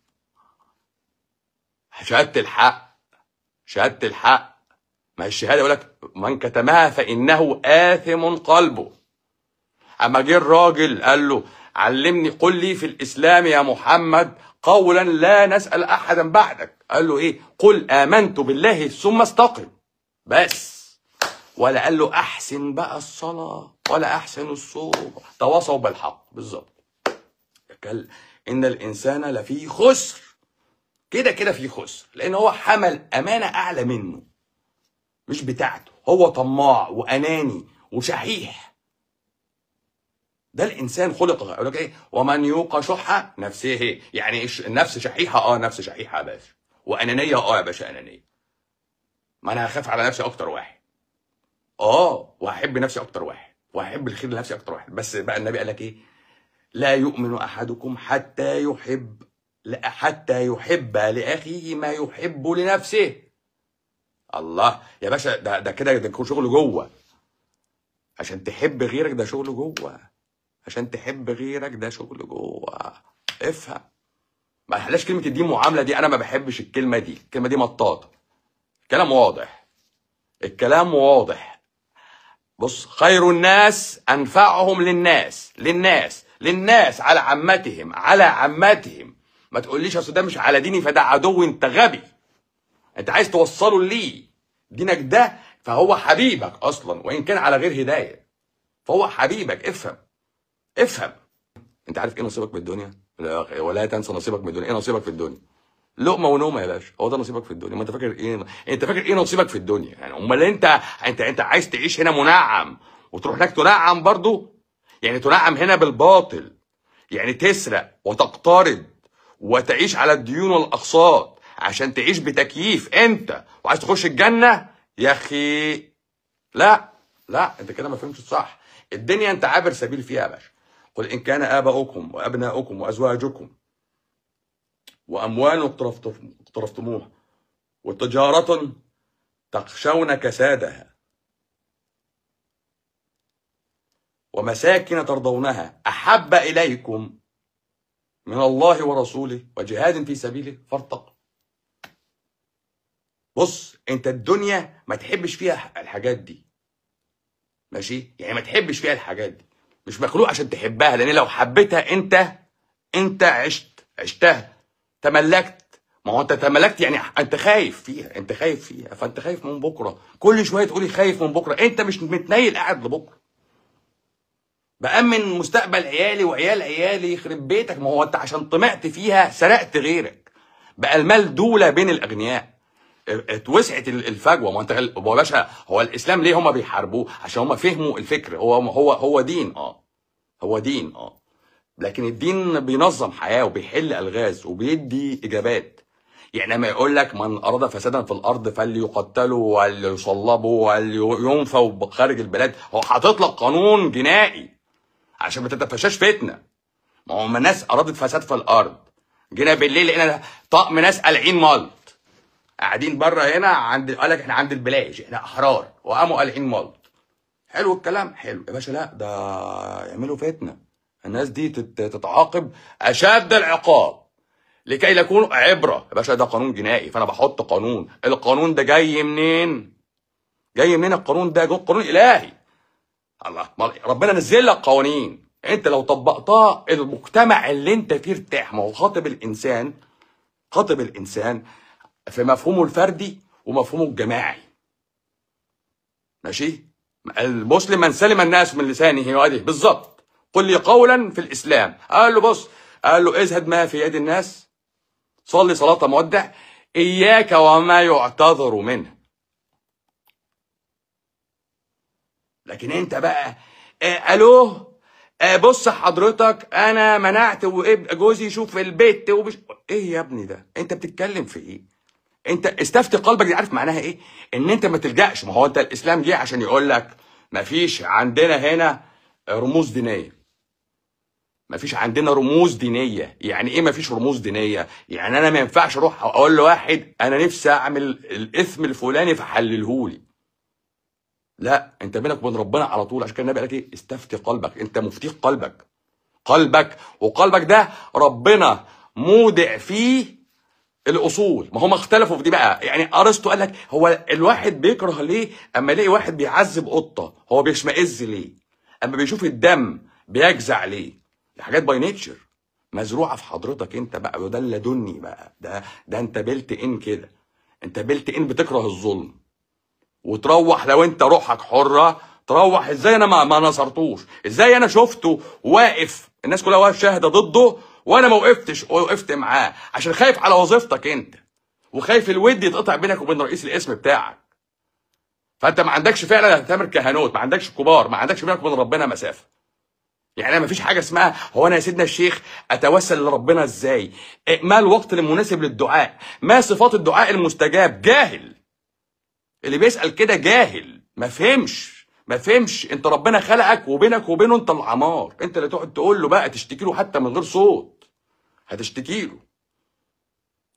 شهاده الحق شهاده الحق ما هي الشهاده يقول لك من كتمها فانه آثم قلبه اما جه الراجل قال له علمني قل لي في الاسلام يا محمد قولا لا نسال احدا بعدك قال له ايه قل امنت بالله ثم استقم بس ولا قال له احسن بقى الصلاه ولا احسن الصوم تواصوا بالحق بالظبط قال ان الانسان لفي خسر كده كده في خسر لان هو حمل امانه اعلى منه مش بتاعته هو طماع واناني وشحيح ده الانسان خلق يقول لك ايه ومن يوق شح نفسه يعني إيش- النفس شحيحه اه نفس شحيحه يا باشا وانانيه اه يا باشا انانيه ما انا هخاف على نفسي اكتر واحد اه وهحب نفسي اكتر واحد وهحب الخير لنفسي اكتر واحد بس بقى النبي قال لك ايه لا يؤمن احدكم حتى يحب لا حتى يحب لاخيه ما يحب لنفسه الله يا باشا ده ده كده ده شغل جوه عشان تحب غيرك ده شغل جوه عشان تحب غيرك ده شغل جوه افهم ما حلاش كلمه دي معامله دي انا ما بحبش الكلمه دي الكلمه دي مطاطه الكلام واضح الكلام واضح بص خير الناس انفعهم للناس للناس للناس على عمتهم على عمتهم ما تقوليش اصل ده مش على ديني فده عدو انت غبي انت عايز توصله ليه دينك ده فهو حبيبك اصلا وان كان على غير هدايه فهو حبيبك افهم افهم انت عارف ايه نصيبك في الدنيا لا- ولا تنسى نصيبك من الدنيا ايه نصيبك في الدنيا لقمه ونومه يا باشا هو ده نصيبك في الدنيا ما انت فاكر ايه انت فاكر ايه نصيبك في الدنيا يعني امال انت انت انت عايز تعيش هنا منعم وتروح هناك تنعم برضو يعني تنعم هنا بالباطل يعني تسرق وتقترض وتعيش على الديون والاقساط عشان تعيش بتكييف انت وعايز تخش الجنه يا اخي لا لا انت كده ما فهمتش صح الدنيا انت عابر سبيل فيها يا باشا قل ان كان اباؤكم وابناؤكم وازواجكم واموال اقترفتم- اقترفتموها وتجاره تخشون كسادها ومساكن ترضونها احب اليكم من الله ورسوله وجهاد في سبيله فارتقوا بص انت الدنيا ما تحبش فيها الحاجات دي ماشي يعني ما تحبش فيها الحاجات دي مش مخلوق عشان تحبها لان لو حبيتها انت انت عشت عشتها تملكت ما هو انت تملكت يعني انت خايف فيها انت خايف فيها فانت خايف من بكره كل شويه تقولي خايف من بكره انت مش متنيل قاعد لبكره بأمن مستقبل عيالي وعيال عيالي يخرب بيتك ما هو انت عشان طمعت فيها سرقت غيرك بقى المال دولة بين الأغنياء اتوسعت ال- الفجوه ما انت غل- هو يا باشا هو الاسلام ليه هم بيحاربوه عشان هم فهموا الفكر هو هو هو دين اه هو دين اه لكن الدين بينظم حياه وبيحل الغاز وبيدي اجابات يعني لما يقول لك من اراد فسادا في الارض فليقتلوا وليصلبوا ولينفوا خارج البلاد هو حاطط لك قانون جنائي عشان ما تتفشاش فتنه ما هو ما الناس ارادت فساد في الارض جينا بالليل لقينا طقم ناس قالعين ملط قاعدين بره هنا عند قال لك احنا عند البلاج احنا احرار وقاموا قالعين ملط حلو الكلام حلو يا باشا لا ده يعملوا فتنه الناس دي تت- تتعاقب اشد العقاب لكي لا يكون عبره يا باشا ده قانون جنائي فانا بحط قانون القانون ده جاي منين جاي منين القانون ده جاي قانون الهي الله ما ربنا نزل لك قوانين انت لو طبقتها المجتمع اللي انت فيه ارتاح ما هو خاطب الانسان خاطب الانسان في مفهومه الفردي ومفهومه الجماعي ماشي المسلم من سلم الناس من لسانه ويده بالظبط قل لي قولا في الاسلام قال له بص قال له ازهد ما في يد الناس صلي صلاه مودع اياك وما يعتذر منه لكن انت بقى آه الو آه بص حضرتك انا منعت وإب- جوزي يشوف البيت ومش ايه يا ابني ده انت بتتكلم في ايه انت استفتي قلبك دي عارف معناها ايه ان انت ما تلجاش ما هو انت الاسلام جه عشان يقول لك ما فيش عندنا هنا رموز دينيه ما فيش عندنا رموز دينيه يعني ايه ما فيش رموز دينيه يعني انا ما ينفعش اروح اقول لواحد انا نفسي اعمل الاثم الفلاني فحللهولي لا انت بينك وبين ربنا على طول عشان كده النبي قال لك ايه استفتي قلبك انت مفتيح قلبك قلبك وقلبك ده ربنا مودع فيه الاصول ما هم اختلفوا في دي بقى يعني ارسطو قال لك هو الواحد بيكره ليه اما يلاقي واحد بيعذب قطه هو بيشمئز ليه اما بيشوف الدم بيجزع ليه دي حاجات باي نيتشر مزروعه في حضرتك انت بقى وده اللدني بقى ده ده انت بلت ان كده انت بلت ان بتكره الظلم وتروح لو انت روحك حره تروح ازاي انا ما, ما نصرتوش ازاي انا شفته واقف الناس كلها واقف شاهده ضده وانا ما وقفتش وقفت معاه عشان خايف على وظيفتك انت وخايف الود يتقطع بينك وبين رئيس القسم بتاعك فانت ما عندكش فعلا تامر كهنوت ما عندكش كبار ما عندكش بينك وبين ربنا مسافه يعني ما فيش حاجه اسمها هو انا يا سيدنا الشيخ اتوسل لربنا ازاي إيه، ما الوقت المناسب للدعاء ما صفات الدعاء المستجاب جاهل اللي بيسأل كده جاهل ما فهمش ما فهمش انت ربنا خلقك وبينك وبينه انت العمار انت اللي تقعد تقول له بقى تشتكي له حتى من غير صوت هتشتكي له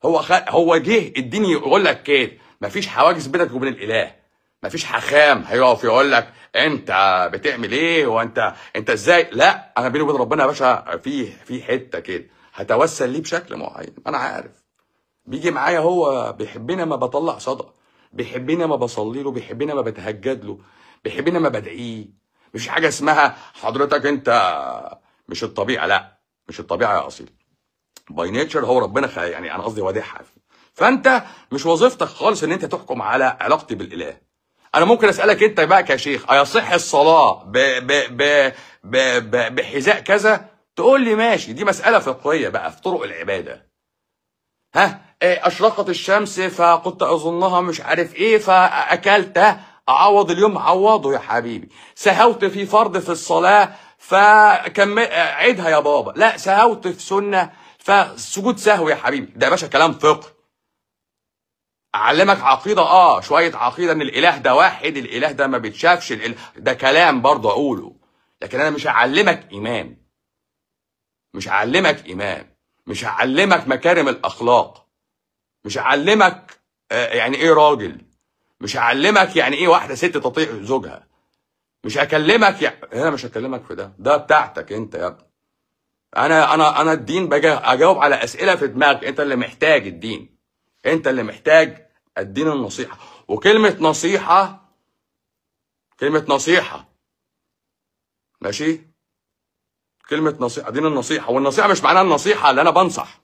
هو خ... هو جه الدين يقول لك كده مفيش حواجز بينك وبين الاله مفيش حخام هيقف يقول لك انت بتعمل ايه وانت انت ازاي لا انا بيني وبين ربنا يا باشا في في حته كده هتوسل ليه بشكل معين انا عارف بيجي معايا هو بيحبني ما بطلع صدقه بيحبني ما بصلي له بيحبني ما بتهجد له بيحبني ما بدعيه مفيش حاجه اسمها حضرتك انت مش الطبيعه لا مش الطبيعه يا اصيل باي نيتشر هو ربنا خ... يعني انا قصدي وادعها فانت مش وظيفتك خالص ان انت تحكم على علاقتي بالاله انا ممكن اسالك انت بقى كشيخ ايصح الصلاه ب... ب... ب... ب... ب... بحذاء كذا تقول لي ماشي دي مساله فقهيه بقى في طرق العباده ها إيه اشرقت الشمس فكنت اظنها مش عارف ايه فاكلت اعوض اليوم عوضه يا حبيبي سهوت في فرض في الصلاه فكمل عيدها يا بابا لا سهوت في سنه فسجود سهو يا حبيبي ده يا باشا كلام فقه اعلمك عقيده اه شويه عقيده ان الاله ده واحد الاله ده ما بيتشافش الإله ده كلام برضه اقوله لكن انا مش هعلمك ايمان مش هعلمك ايمان مش هعلمك مكارم الاخلاق مش هعلمك آه، يعني ايه راجل مش هعلمك يعني ايه واحده ست تطيع زوجها مش هكلمك يعني انا مش هكلمك في ده ده بتاعتك انت يا ابني انا انا انا الدين باجي اجاوب على اسئله في دماغك انت اللي محتاج الدين انت اللي محتاج الدين النصيحه وكلمه نصيحه كلمه نصيحه ماشي كلمه نصيحه دين النصيحه والنصيحه مش معناها النصيحه اللي انا بنصح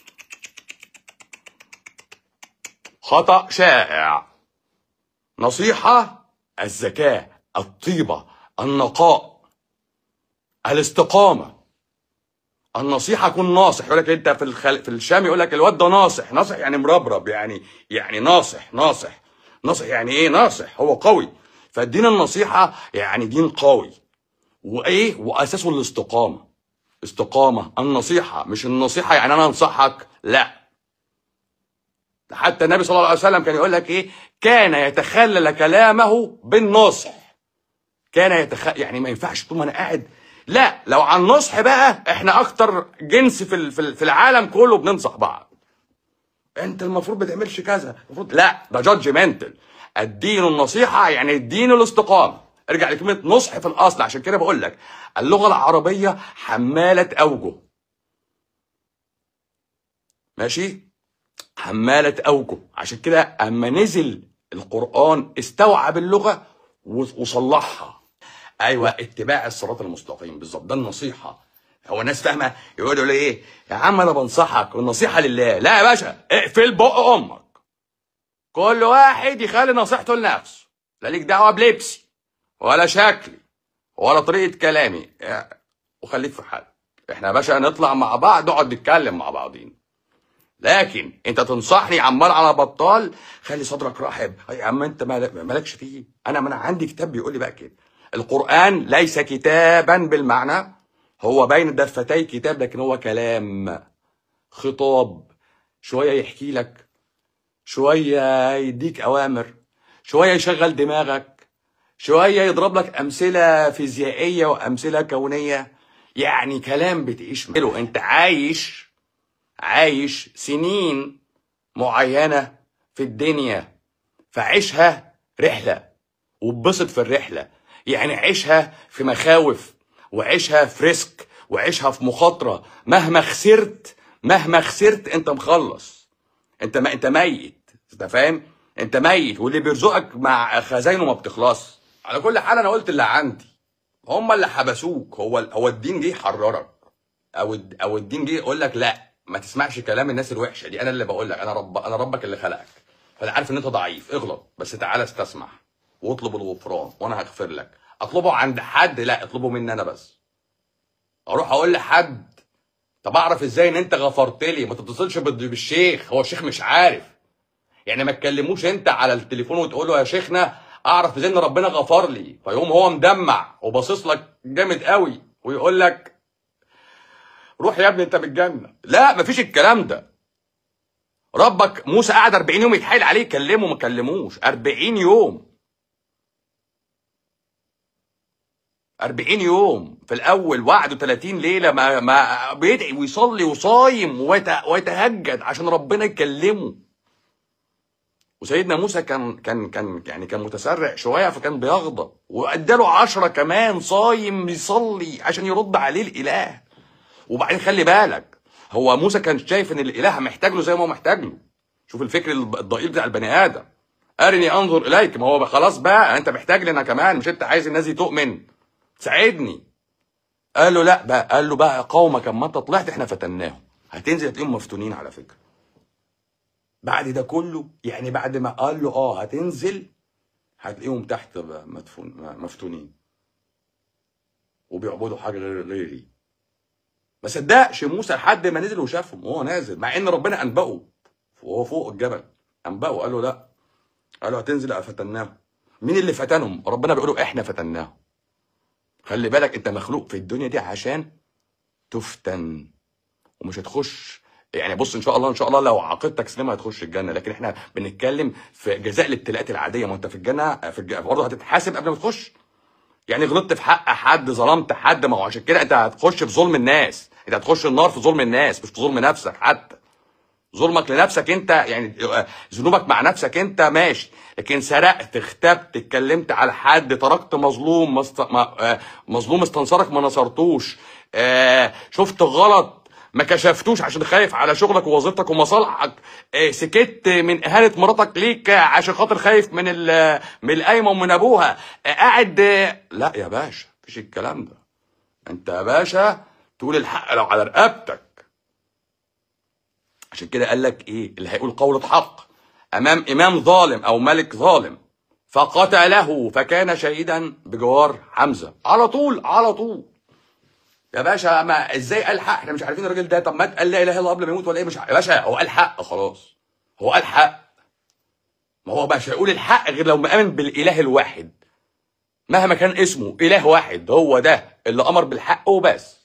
خطا شائع نصيحه الزكاه الطيبه النقاء الاستقامه النصيحه كن ناصح يقول لك انت في الخل... في الشام يقول لك الواد ده ناصح ناصح يعني مربرب يعني يعني ناصح ناصح ناصح يعني ايه ناصح هو قوي فالدين النصيحه يعني دين قوي وايه واساسه الاستقامه استقامه النصيحه مش النصيحه يعني انا انصحك لا حتى النبي صلى الله عليه وسلم كان يقول لك ايه كان يتخلل كلامه بالنصح كان يتخ... يعني ما ينفعش طول ما انا قاعد لا لو عن نصح بقى احنا اكتر جنس في ال- في ال- في العالم كله بننصح بعض انت المفروض ما تعملش كذا المفروض لا ده جادجمنتال الدين النصيحه يعني الدين الاستقامه ارجع لكلمه نصح في الاصل عشان كده بقول لك اللغه العربيه حماله اوجه ماشي حماله اوجه عشان كده اما نزل القران استوعب اللغه و- وصلحها ايوه اتباع الصراط المستقيم بالظبط ده النصيحه هو الناس فاهمه يقعدوا يقولوا ايه يا عم انا بنصحك والنصيحه لله لا يا باشا اقفل بق امك كل واحد يخلي نصيحته لنفسه لا ليك دعوه بلبسي ولا شكلي ولا طريقه كلامي يا- وخليك في حالك احنا يا باشا نطلع مع بعض نقعد نتكلم مع بعضين لكن انت تنصحني عمال على بطال خلي صدرك رحب يا عم انت مال- مالكش فيه انا ما انا عندي كتاب بيقول لي بقى كده القران ليس كتابا بالمعنى هو بين دفتي كتاب لكن هو كلام خطاب شويه يحكي لك شويه يديك اوامر شويه يشغل دماغك شويه يضرب لك امثله فيزيائيه وامثله كونيه يعني كلام بتعيش منه انت عايش عايش سنين معينة في الدنيا فعيشها رحلة واتبسط في الرحلة يعني عيشها في مخاوف وعيشها في ريسك وعيشها في مخاطرة مهما خسرت مهما خسرت انت مخلص انت ما انت ميت انت فاهم انت ميت واللي بيرزقك مع خزاينه ما بتخلص على كل حال انا قلت اللي عندي هم اللي حبسوك هو هو الدين جه يحررك او الد- او الدين جه يقول لك لا ما تسمعش كلام الناس الوحشه دي انا اللي بقول لك انا رب انا ربك اللي خلقك فانا عارف ان انت ضعيف اغلط بس تعالى استسمح واطلب الغفران وانا هغفر لك اطلبه عند حد لا اطلبه مني انا بس اروح اقول لحد طب اعرف ازاي ان انت غفرت لي ما تتصلش بال- بالشيخ هو الشيخ مش عارف يعني ما تكلموش انت على التليفون وتقول له يا شيخنا اعرف ازاي ان ربنا غفر لي فيقوم هو مدمع وباصص لك جامد قوي ويقول لك روح يا ابني انت بالجنه لا مفيش الكلام ده ربك موسى قعد 40 يوم يتحايل عليه يكلمه ما كلموش 40 يوم 40 يوم في الاول وعده 30 ليله ما ما بيدعي ويصلي وصايم ويت- ويتهجد عشان ربنا يكلمه وسيدنا موسى كان كان كان يعني كان متسرع شويه فكان بيغضب واداله عشرة كمان صايم يصلي عشان يرد عليه الاله وبعدين خلي بالك هو موسى كان شايف ان الاله محتاج له زي ما هو محتاج له شوف الفكر الضئيل بتاع البني ادم ارني انظر اليك ما هو خلاص بقى انت محتاج لي انا كمان مش انت عايز الناس دي تؤمن ساعدني قال له لا بقى قال له بقى قومك اما انت طلعت احنا فتناهم هتنزل هتلاقيهم مفتونين على فكره بعد ده كله يعني بعد ما قال له اه هتنزل هتلاقيهم تحت مدفون مفتونين وبيعبدوا حاجه غير غيري ما صدقش موسى لحد ما نزل وشافهم وهو نازل مع ان ربنا انبأه وهو فوق الجبل انبأه قال له لا قال له هتنزل فتناهم مين اللي فتنهم ربنا بيقول له احنا فتناهم خلي بالك انت مخلوق في الدنيا دي عشان تفتن ومش هتخش يعني بص ان شاء الله ان شاء الله لو عقيدتك سليمه هتخش الجنه لكن احنا بنتكلم في جزاء الابتلاءات العاديه ما انت في الجنه في الج- برضه هتتحاسب قبل ما تخش يعني غلطت في حق حد ظلمت حد ما هو عشان كده انت هتخش في ظلم الناس انت هتخش النار في ظلم الناس مش في ظلم نفسك حتى ظلمك لنفسك انت يعني ذنوبك مع نفسك انت ماشي لكن سرقت اختبت اتكلمت على حد تركت مظلوم مست... ما... آه، مظلوم استنصرك ما نصرتوش آه، شفت غلط ما كشفتوش عشان خايف على شغلك ووظيفتك ومصالحك آه، سكت من اهانه مراتك ليك آه، عشان خاطر خايف من ال... من القايمه ومن ابوها آه، قاعد آه، لا يا باشا مفيش الكلام ده انت يا باشا تقول الحق لو على رقبتك عشان كده قال لك ايه اللي هيقول قولة حق امام امام ظالم او ملك ظالم فقتله فكان شهيدا بجوار حمزه على طول على طول يا باشا ما ازاي قال حق احنا مش عارفين الراجل ده طب ما قال لا اله الا الله قبل ما يموت ولا ايه مش ع- يا باشا هو قال حق خلاص هو قال حق ما هو مش هيقول الحق غير لو مآمن بالاله الواحد مهما كان اسمه اله واحد هو ده اللي امر بالحق وبس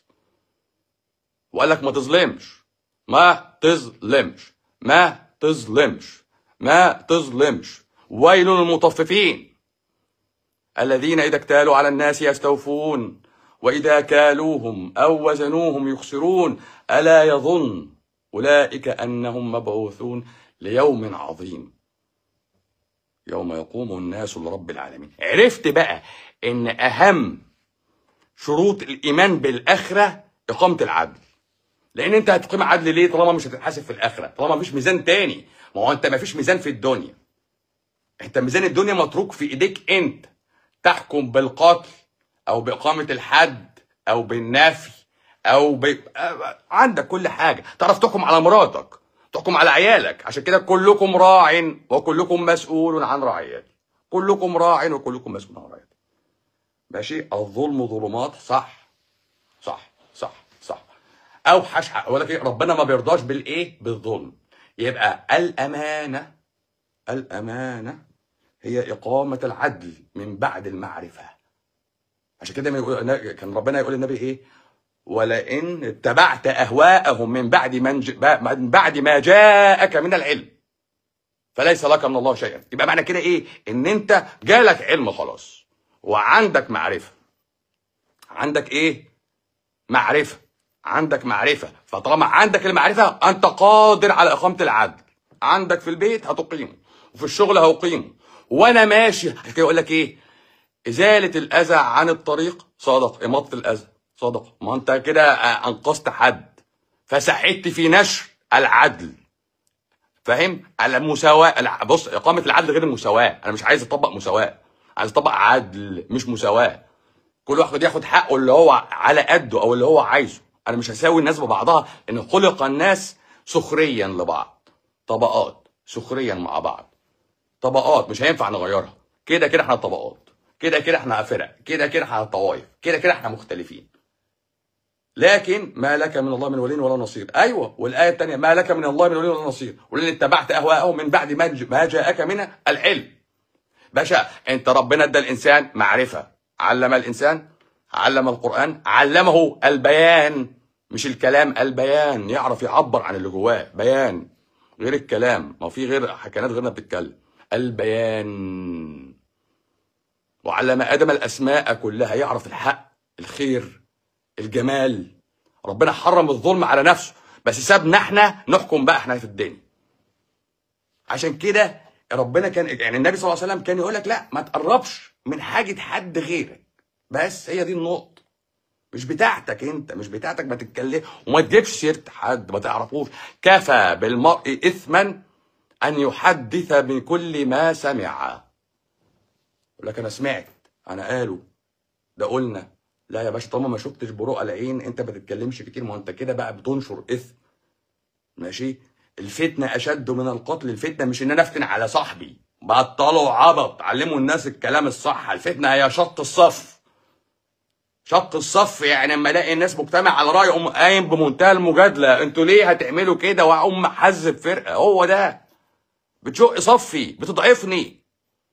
وقال لك ما تظلمش ما تظلمش ما تظلمش ما تظلمش ويل للمطففين الذين إذا اكتالوا على الناس يستوفون وإذا كالوهم أو وزنوهم يخسرون ألا يظن أولئك أنهم مبعوثون ليوم عظيم يوم يقوم الناس لرب العالمين عرفت بقى إن أهم شروط الإيمان بالآخرة إقامة العدل لان انت هتقيم عدل ليه طالما مش هتتحاسب في الاخره طالما مفيش ميزان تاني ما هو انت مفيش ميزان في الدنيا انت ميزان الدنيا متروك في ايديك انت تحكم بالقتل او باقامه الحد او بالنفي او ب... آه، عندك كل حاجه تعرف تحكم على مراتك تحكم على عيالك عشان كده كلكم راع وكلكم مسؤول عن رعيته كلكم راع وكلكم مسؤول عن رعيته ماشي الظلم ظلمات صح صح صح صح اوحش حق ولا في ربنا ما بيرضاش بالايه بالظلم يبقى الامانه الامانه هي اقامه العدل من بعد المعرفه عشان كده ما يقول- كان ربنا يقول للنبي ايه ولئن اتبعت اهواءهم من بعد من ج... من بعد ما جاءك من العلم فليس لك من الله شيئا يبقى معنى كده ايه ان انت جالك علم خلاص وعندك معرفه عندك ايه معرفه عندك معرفه فطالما عندك المعرفه انت قادر على اقامه العدل عندك في البيت هتقيمه وفي الشغل هقيمه وانا ماشي عشان كده يقول لك ايه ازاله الاذى عن الطريق صدق اماطه الاذى صدق ما انت كده آه، انقذت حد فساعدت في نشر العدل فاهم على المساواه الع- بص اقامه العدل غير المساواه انا مش عايز اطبق مساواه عايز اطبق عدل مش مساواه كل واحد ياخد حقه اللي هو على قده او اللي هو عايزه انا مش هساوي الناس ببعضها ان خلق الناس سخريا لبعض طبقات سخريا مع بعض طبقات مش هينفع نغيرها كده كده احنا طبقات كده كده احنا فرق كده كده احنا طوائف كده كده احنا مختلفين لكن ما لك من الله من ولي ولا نصير ايوه والايه الثانيه ما لك من الله من ولي ولا نصير ولن اتبعت اهواءهم من بعد ما ج- ما جاءك من العلم باشا انت ربنا ادى الانسان معرفه علم الانسان علم القران علمه البيان مش الكلام البيان يعرف يعبر عن اللي جواه بيان غير الكلام ما في غير حكايات غيرنا بتتكلم البيان وعلم ادم الاسماء كلها يعرف الحق الخير الجمال ربنا حرم الظلم على نفسه بس سابنا احنا نحكم بقى احنا في الدنيا عشان كده ربنا كان يعني النبي صلى الله عليه وسلم كان يقول لك لا ما تقربش من حاجه حد غيرك بس هي دي النقطه مش بتاعتك انت مش بتاعتك ما تتكلم وما تجيبش سيره حد ما تعرفوش كفى بالمرء اثما ان يحدث بكل ما سمع يقول لك انا سمعت انا قالوا ده قلنا لا يا باشا طالما ما شفتش برؤى العين انت ما تتكلمش كتير ما هو انت كده بقى بتنشر اثم ماشي الفتنه اشد من القتل الفتنه مش ان انا افتن على صاحبي بطلوا عبط علموا الناس الكلام الصح الفتنه هي شق الصف شق الصف يعني اما الاقي الناس مجتمع على راي اقوم قايم بمنتهى المجادله انتوا ليه هتعملوا كده واقوم محذب فرقه هو ده بتشق صفي بتضعفني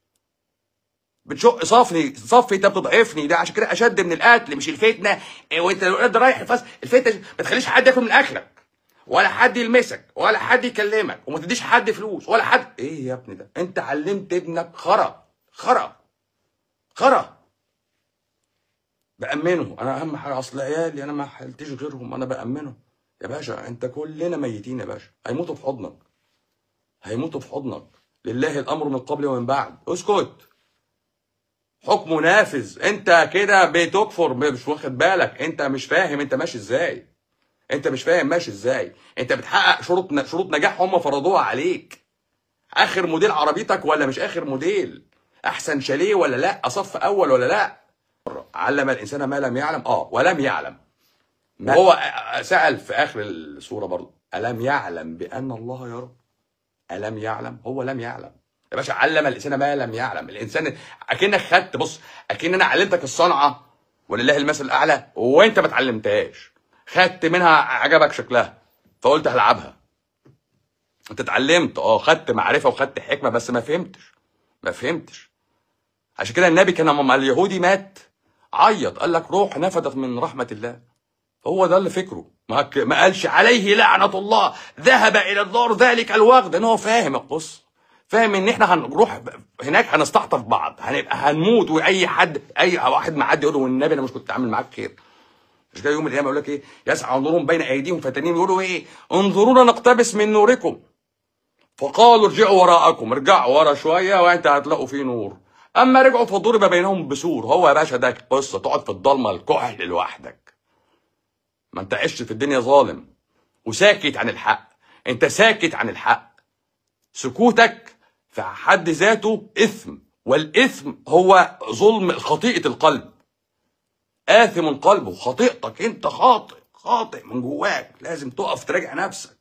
بتشق صفني صفي انت بتضعفني ده عشان كده اشد من القتل مش الفتنه إيه وانت الولاد رايح الفصل الفتنه ما تخليش حد ياكل من اكلك ولا حد يلمسك ولا حد يكلمك وما تديش حد فلوس ولا حد ايه يا ابني ده انت علمت ابنك خرا خرا خرا بأمنه انا اهم حاجه اصل عيالي انا ما حلتش غيرهم انا بأمنه يا باشا انت كلنا ميتين يا باشا هيموتوا في حضنك هيموتوا في حضنك لله الامر من قبل ومن بعد اسكت حكمه نافذ انت كده بتكفر مش واخد بالك انت مش فاهم انت ماشي ازاي انت مش فاهم ماشي ازاي انت بتحقق شروط شروط نجاح هم فرضوها عليك اخر موديل عربيتك ولا مش اخر موديل احسن شاليه ولا لا صف اول ولا لا علم الانسان ما لم يعلم اه ولم يعلم ما هو سأل في اخر السوره برضه الم يعلم بان الله يرى الم يعلم هو لم يعلم يا باشا علم الانسان ما لم يعلم الانسان اكنك خدت بص اكن انا علمتك الصنعه ولله المثل الاعلى وانت ما اتعلمتهاش خدت منها عجبك شكلها فقلت هلعبها انت اتعلمت اه خدت معرفه وخدت حكمه بس ما فهمتش ما فهمتش عشان كده النبي كان لما اليهودي مات عيط قال لك روح نفدت من رحمه الله هو ده اللي فكره ما ك- ما قالش عليه لعنه الله ذهب الى النار ذلك الوغد ان هو فاهم القصه فاهم ان احنا هنروح هناك هنستعطف بعض هنبقى هنموت واي حد اي واحد معدي يقول له والنبي انا مش كنت عامل معاك خير مش كده يوم القيامه يقول لك ايه يسعى نورهم بين ايديهم فتانين يقولوا ايه انظرونا نقتبس من نوركم فقالوا ارجعوا وراءكم ارجعوا ورا شويه وانت هتلاقوا فيه نور اما رجعوا فضرب بينهم بسور هو يا باشا ده قصه تقعد في الضلمه الكحل لوحدك ما انت عشت في الدنيا ظالم وساكت عن الحق انت ساكت عن الحق سكوتك في حد ذاته اثم والاثم هو ظلم خطيئه القلب آثم قلبه خطيئتك انت خاطئ خاطئ من جواك لازم تقف تراجع نفسك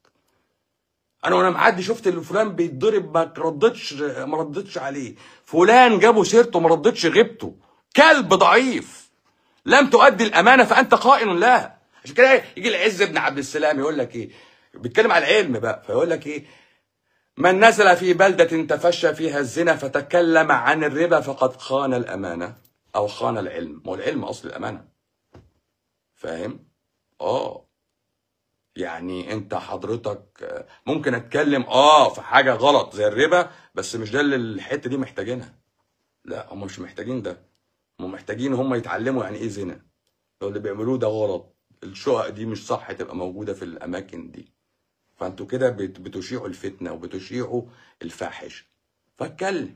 انا وانا معدي شفت اللي فلان بيتضرب ما ردتش ما ردتش عليه فلان جابوا سيرته ما ردتش غيبته كلب ضعيف لم تؤدي الامانه فانت خائن لها عشان كده يجي العز بن عبد السلام يقول لك ايه بيتكلم على العلم بقى فيقول لك ايه من نزل في بلدة تفشى فيها الزنا فتكلم عن الربا فقد خان الأمانة أو خان العلم ما هو العلم أصل الأمانة فاهم؟ آه يعني أنت حضرتك آه، ممكن أتكلم آه في حاجة غلط زي الربا بس مش ده اللي الحتة دي محتاجينها لا هم مش محتاجين ده هم محتاجين هم يتعلموا يعني إيه زنا لو اللي بيعملوه ده غلط الشقق دي مش صح تبقى موجودة في الأماكن دي فانتوا كده بت- بتشيعوا الفتنه وبتشيعوا الفاحشه فاتكلم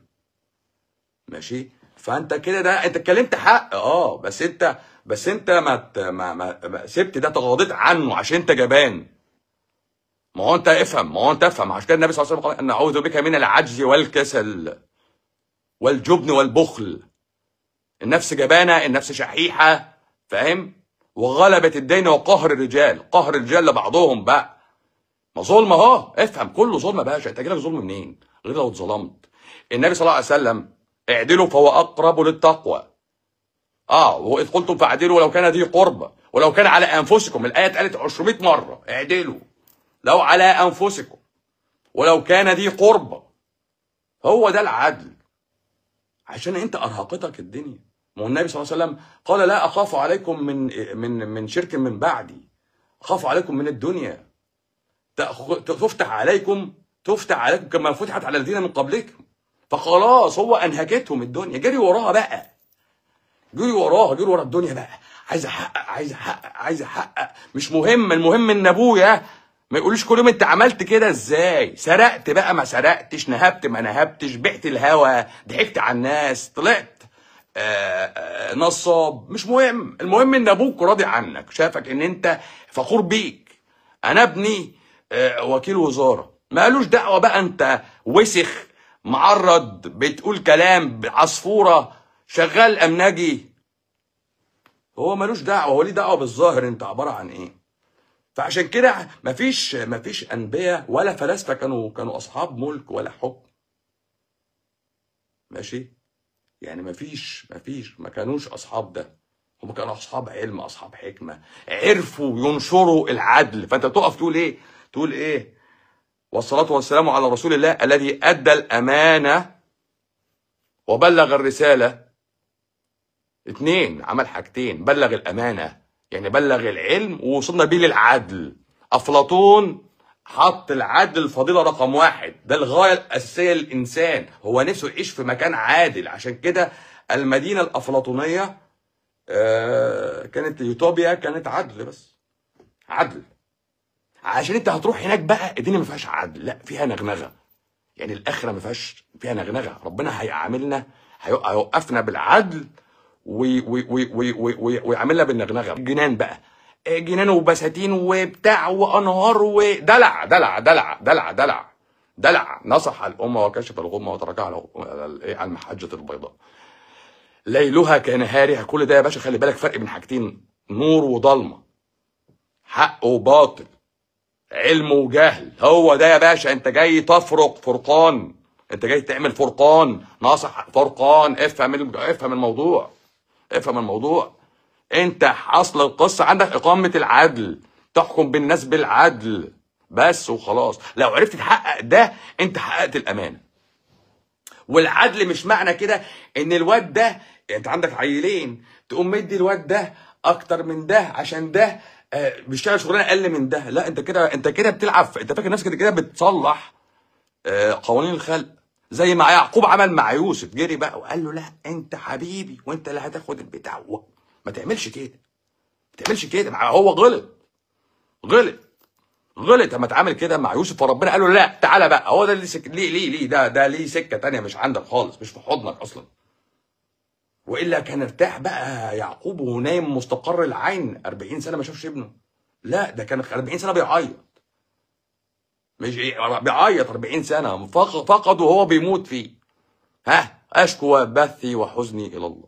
ماشي فانت كده ده انت اتكلمت حق اه بس انت بس انت ما ت- ما, ما, ما سبت ده تغاضيت عنه عشان انت جبان ما هو انت افهم ما هو انت افهم عشان كده النبي صلى الله عليه وسلم قال نعوذ بك من العجز والكسل والجبن والبخل النفس جبانه النفس شحيحه فاهم وغلبة الدين وقهر الرجال قهر الرجال لبعضهم بقى ما ظلم اهو افهم كله ظلم يا باشا انت جايلك ظلم منين غير لو اتظلمت النبي صلى الله عليه وسلم اعدلوا فهو اقرب للتقوى اه واذ قلتم فاعدلوا ولو كان ذي قربى ولو كان على انفسكم الايه اتقالت 200 مره اعدلوا لو على انفسكم ولو كان ذي قربى هو ده العدل عشان انت ارهقتك الدنيا ما هو النبي صلى الله عليه وسلم قال لا اخاف عليكم من من من شرك من بعدي اخاف عليكم من الدنيا تأخ- تفتح عليكم تفتح عليكم كما فتحت على الذين من قبلكم فخلاص هو انهكتهم الدنيا جري وراها بقى جري وراها جري ورا الدنيا بقى عايز احقق عايز احقق عايز احقق مش مهم المهم ان ابويا ما يقوليش كل يوم انت عملت كده ازاي سرقت بقى ما سرقتش نهبت ما نهبتش بعت الهوا ضحكت على الناس طلعت آه، آه، نصاب مش مهم المهم ان ابوك راضي عنك شافك ان انت فخور بيك انا ابني آه، وكيل وزاره مالوش دعوه بقى انت وسخ معرض بتقول كلام عصفوره شغال امنجي هو ملوش دعوه هو ليه دعوه بالظاهر انت عباره عن ايه فعشان كده مفيش مفيش انبياء ولا فلاسفه كانوا كانوا اصحاب ملك ولا حكم ماشي يعني مفيش مفيش ما كانوش اصحاب ده هم كانوا اصحاب علم اصحاب حكمه عرفوا ينشروا العدل فانت تقف تقول ايه تقول ايه والصلاه والسلام على رسول الله الذي ادى الامانه وبلغ الرساله اتنين عمل حاجتين بلغ الامانه يعني بلغ العلم ووصلنا بيه للعدل افلاطون حط العدل الفضيله رقم واحد ده الغايه الاساسيه للانسان هو نفسه يعيش في مكان عادل عشان كده المدينه الافلاطونيه آه، كانت يوتوبيا كانت عدل بس عدل عشان انت هتروح هناك بقى الدنيا ما فيهاش عدل لا فيها نغنغه يعني الاخره ما فيهاش فيها نغنغه ربنا هيعاملنا هيو- هيوقفنا بالعدل وي- وي- وي- وي- وي- وي- ويعاملنا بالنغنغه جنان بقى آه، جنان وبساتين وبتاع وانهار ودلع دلع دلع دلع دلع دلع نصح الامه وكشف الغمه وتركها على على الإيه؟ على المحجه البيضاء ليلها كنهارها كل ده يا باشا خلي بالك فرق بين حاجتين نور وضلمه حق وباطل علم وجهل هو ده يا باشا انت جاي تفرق فرقان انت جاي تعمل فرقان ناصح فرقان افهم ال- افهم الموضوع افهم الموضوع انت اصل القصه عندك اقامه العدل تحكم بالناس بالعدل بس وخلاص لو عرفت تحقق ده انت حققت الامانه والعدل مش معنى كده ان الواد ده انت عندك عيلين تقوم مدي الواد ده اكتر من ده عشان ده آه، بيشتغل شغلانه اقل من ده لا انت كده انت كده بتلعب في- انت فاكر نفسك كده كده بتصلح آه، قوانين الخلق زي ما يعقوب عمل مع يوسف جري بقى وقال له لا انت حبيبي وانت اللي هتاخد البتاع و- ما تعملش كده ما تعملش كده مع هو غلط غلط غلط اما اتعامل كده مع يوسف فربنا قال له لا تعالى بقى هو ده اللي سك... ليه ليه ليه ده ده ليه سكه تانية مش عندك خالص مش في حضنك اصلا والا كان ارتاح بقى يعقوب ونايم مستقر العين 40 سنه ما شافش ابنه لا ده كان 40 سنه بيعيط مش إيه، بيعيط 40 سنه فق- فقد وهو بيموت فيه ها اشكو بثي وحزني الى الله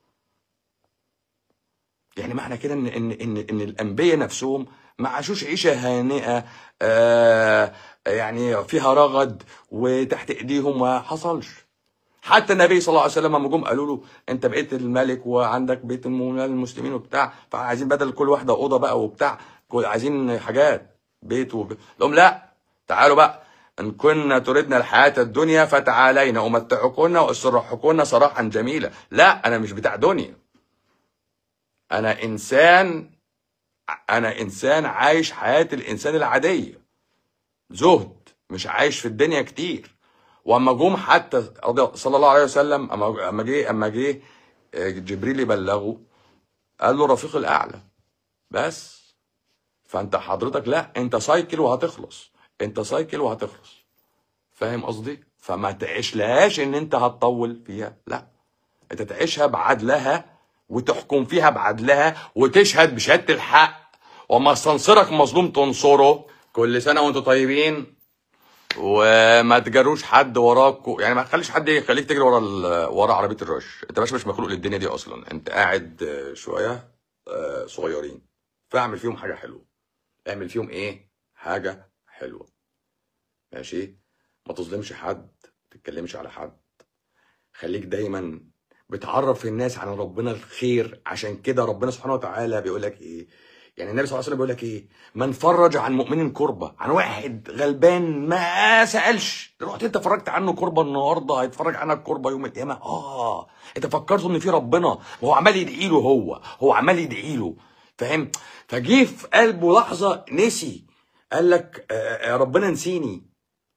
يعني معنى كده ان ان ان ان الانبياء نفسهم ما عاشوش عيشه هانئه آه يعني فيها رغد وتحت ايديهم ما حصلش حتى النبي صلى الله عليه وسلم لما جم قالوا له انت بقيت الملك وعندك بيت المول المسلمين وبتاع فعايزين بدل كل واحده اوضه بقى وبتاع كل- عايزين حاجات بيت وب... لهم لا تعالوا بقى ان كنا تردنا الحياه الدنيا فتعالينا امتعكن واسرحكن سراحا جميلا لا انا مش بتاع دنيا انا انسان انا انسان عايش حياه الانسان العاديه زهد مش عايش في الدنيا كتير واما جم حتى رضي- صلى الله عليه وسلم اما اما جه اما جه آه، جبريل يبلغه قال له رفيق الاعلى بس فانت حضرتك لا انت سايكل وهتخلص انت سايكل وهتخلص فاهم قصدي فما تعيشلهاش ان انت هتطول فيها لا انت تعيشها بعدلها وتحكم فيها بعدلها وتشهد بشهاده الحق وما استنصرك مظلوم تنصره كل سنه وانتم طيبين وما تجروش حد وراك يعني ما تخليش حد يخليك تجري ورا ال- ورا عربيه الرش انت باشا مش مخلوق للدنيا دي اصلا انت قاعد آه، شويه آه، صغيرين فاعمل فيهم حاجه حلوه اعمل فيهم ايه حاجه حلوه ماشي ما تظلمش حد ما تتكلمش على حد خليك دايما بتعرف الناس عن ربنا الخير عشان كده ربنا سبحانه وتعالى بيقول لك ايه يعني النبي صلى الله عليه وسلم بيقول لك ايه من فرج عن مؤمن كربة عن واحد غلبان ما سألش رحت انت فرجت عنه كربة النهارده هيتفرج عنك كربة يوم القيامة اه انت فكرت ان في ربنا وهو عمال يدعي له هو هو عمال يدعي له فاهم فجه في قلبه لحظة نسي قال لك آه آه، ربنا نسيني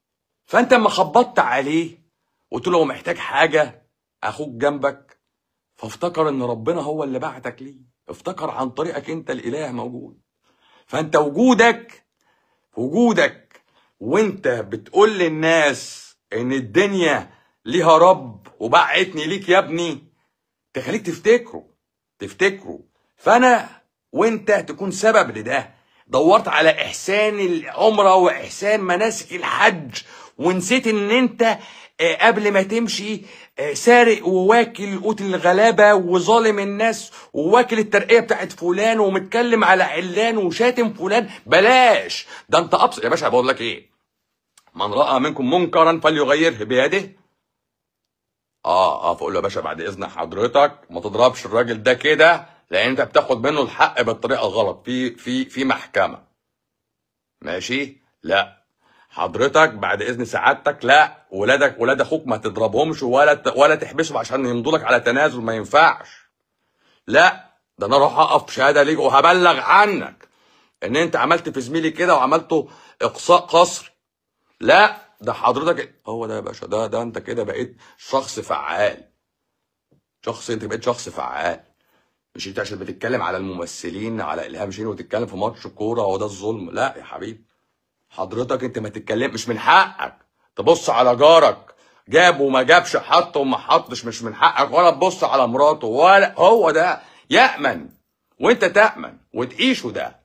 فانت اما خبطت عليه وقلت له هو محتاج حاجه اخوك جنبك فافتكر ان ربنا هو اللي بعتك ليه افتكر عن طريقك انت الاله موجود فانت وجودك وجودك وانت بتقول للناس ان الدنيا ليها رب وبعتني ليك يا ابني تخليك تفتكره تفتكره فانا وانت تكون سبب لده دورت على احسان العمره واحسان مناسك الحج ونسيت ان انت آه، قبل ما تمشي آه، سارق وواكل قوت الغلابه وظالم الناس وواكل الترقيه بتاعت فلان ومتكلم على علان وشاتم فلان بلاش ده انت ابسط يا باشا بقول لك ايه من راى منكم منكرا فليغيره بيده اه اه فاقول له يا باشا بعد اذن حضرتك ما تضربش الراجل ده كده لان انت بتاخد منه الحق بالطريقه الغلط في في في محكمه ماشي لا حضرتك بعد اذن سعادتك لا ولادك ولاد اخوك ما تضربهمش ولا ت- ولا تحبسهم عشان يمضوا لك على تنازل ما ينفعش لا ده انا اروح اقف شهاده ليك وهبلغ عنك ان انت عملت في زميلي كده وعملته اقصاء قسري لا ده حضرتك هو ده يا باشا ده ده انت كده بقيت شخص فعال شخص انت بقيت شخص فعال مش انت عشان بتتكلم على الممثلين على الهام شين وتتكلم في ماتش كوره هو ده الظلم لا يا حبيبي حضرتك انت ما تتكلم مش من حقك تبص على جارك جاب وما جابش حط وما حطش مش من حقك ولا تبص على مراته ولا هو ده يأمن وانت تأمن وتعيشه ده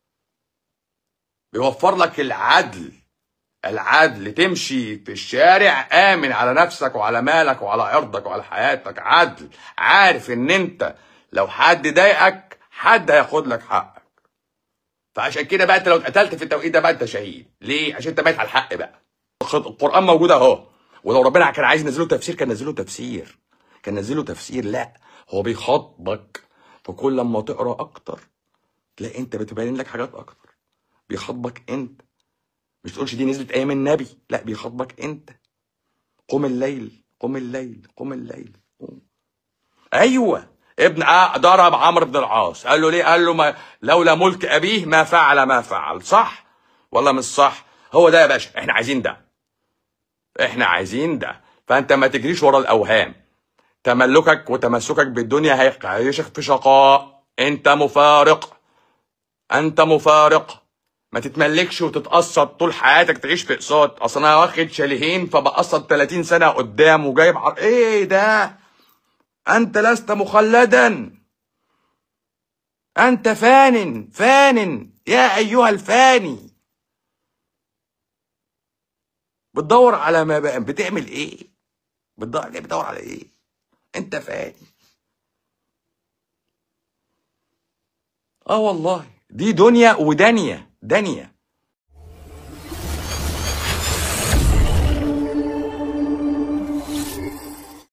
بيوفر لك العدل العدل تمشي في الشارع آمن على نفسك وعلى مالك وعلى عرضك وعلى حياتك عدل عارف ان انت لو حد ضايقك حد هياخد لك حقك فعشان كده بقى انت لو اتقتلت في التوقيت ده بقى انت شهيد ليه عشان انت ميت على الحق بقى خد- القرآن موجود اهو ولو ربنا كان عايز ينزله تفسير كان نزله تفسير كان نزله تفسير لا هو بيخاطبك فكل لما تقرا اكتر تلاقي انت بتبين لك حاجات اكتر بيخاطبك انت مش تقولش دي نزلت ايام النبي لا بيخاطبك انت قم الليل قم الليل قم الليل قم. ايوه ابن آه ضرب عمرو بن العاص قال له ليه قال له ما لولا ملك ابيه ما فعل ما فعل صح ولا مش صح هو ده يا باشا احنا عايزين ده احنا عايزين ده فانت ما تجريش ورا الاوهام تملكك وتمسكك بالدنيا هيعيشك في شقاء انت مفارق انت مفارق ما تتملكش وتتقسط طول حياتك تعيش في اقساط اصل انا واخد شاليهين فبقسط 30 سنه قدام وجايب عر... ايه ده انت لست مخلدا انت فان فان يا ايها الفاني بتدور على ما بقى بتعمل ايه بتدور ليه بتدور على ايه انت فاني اه والله دي دنيا ودنيا دنيا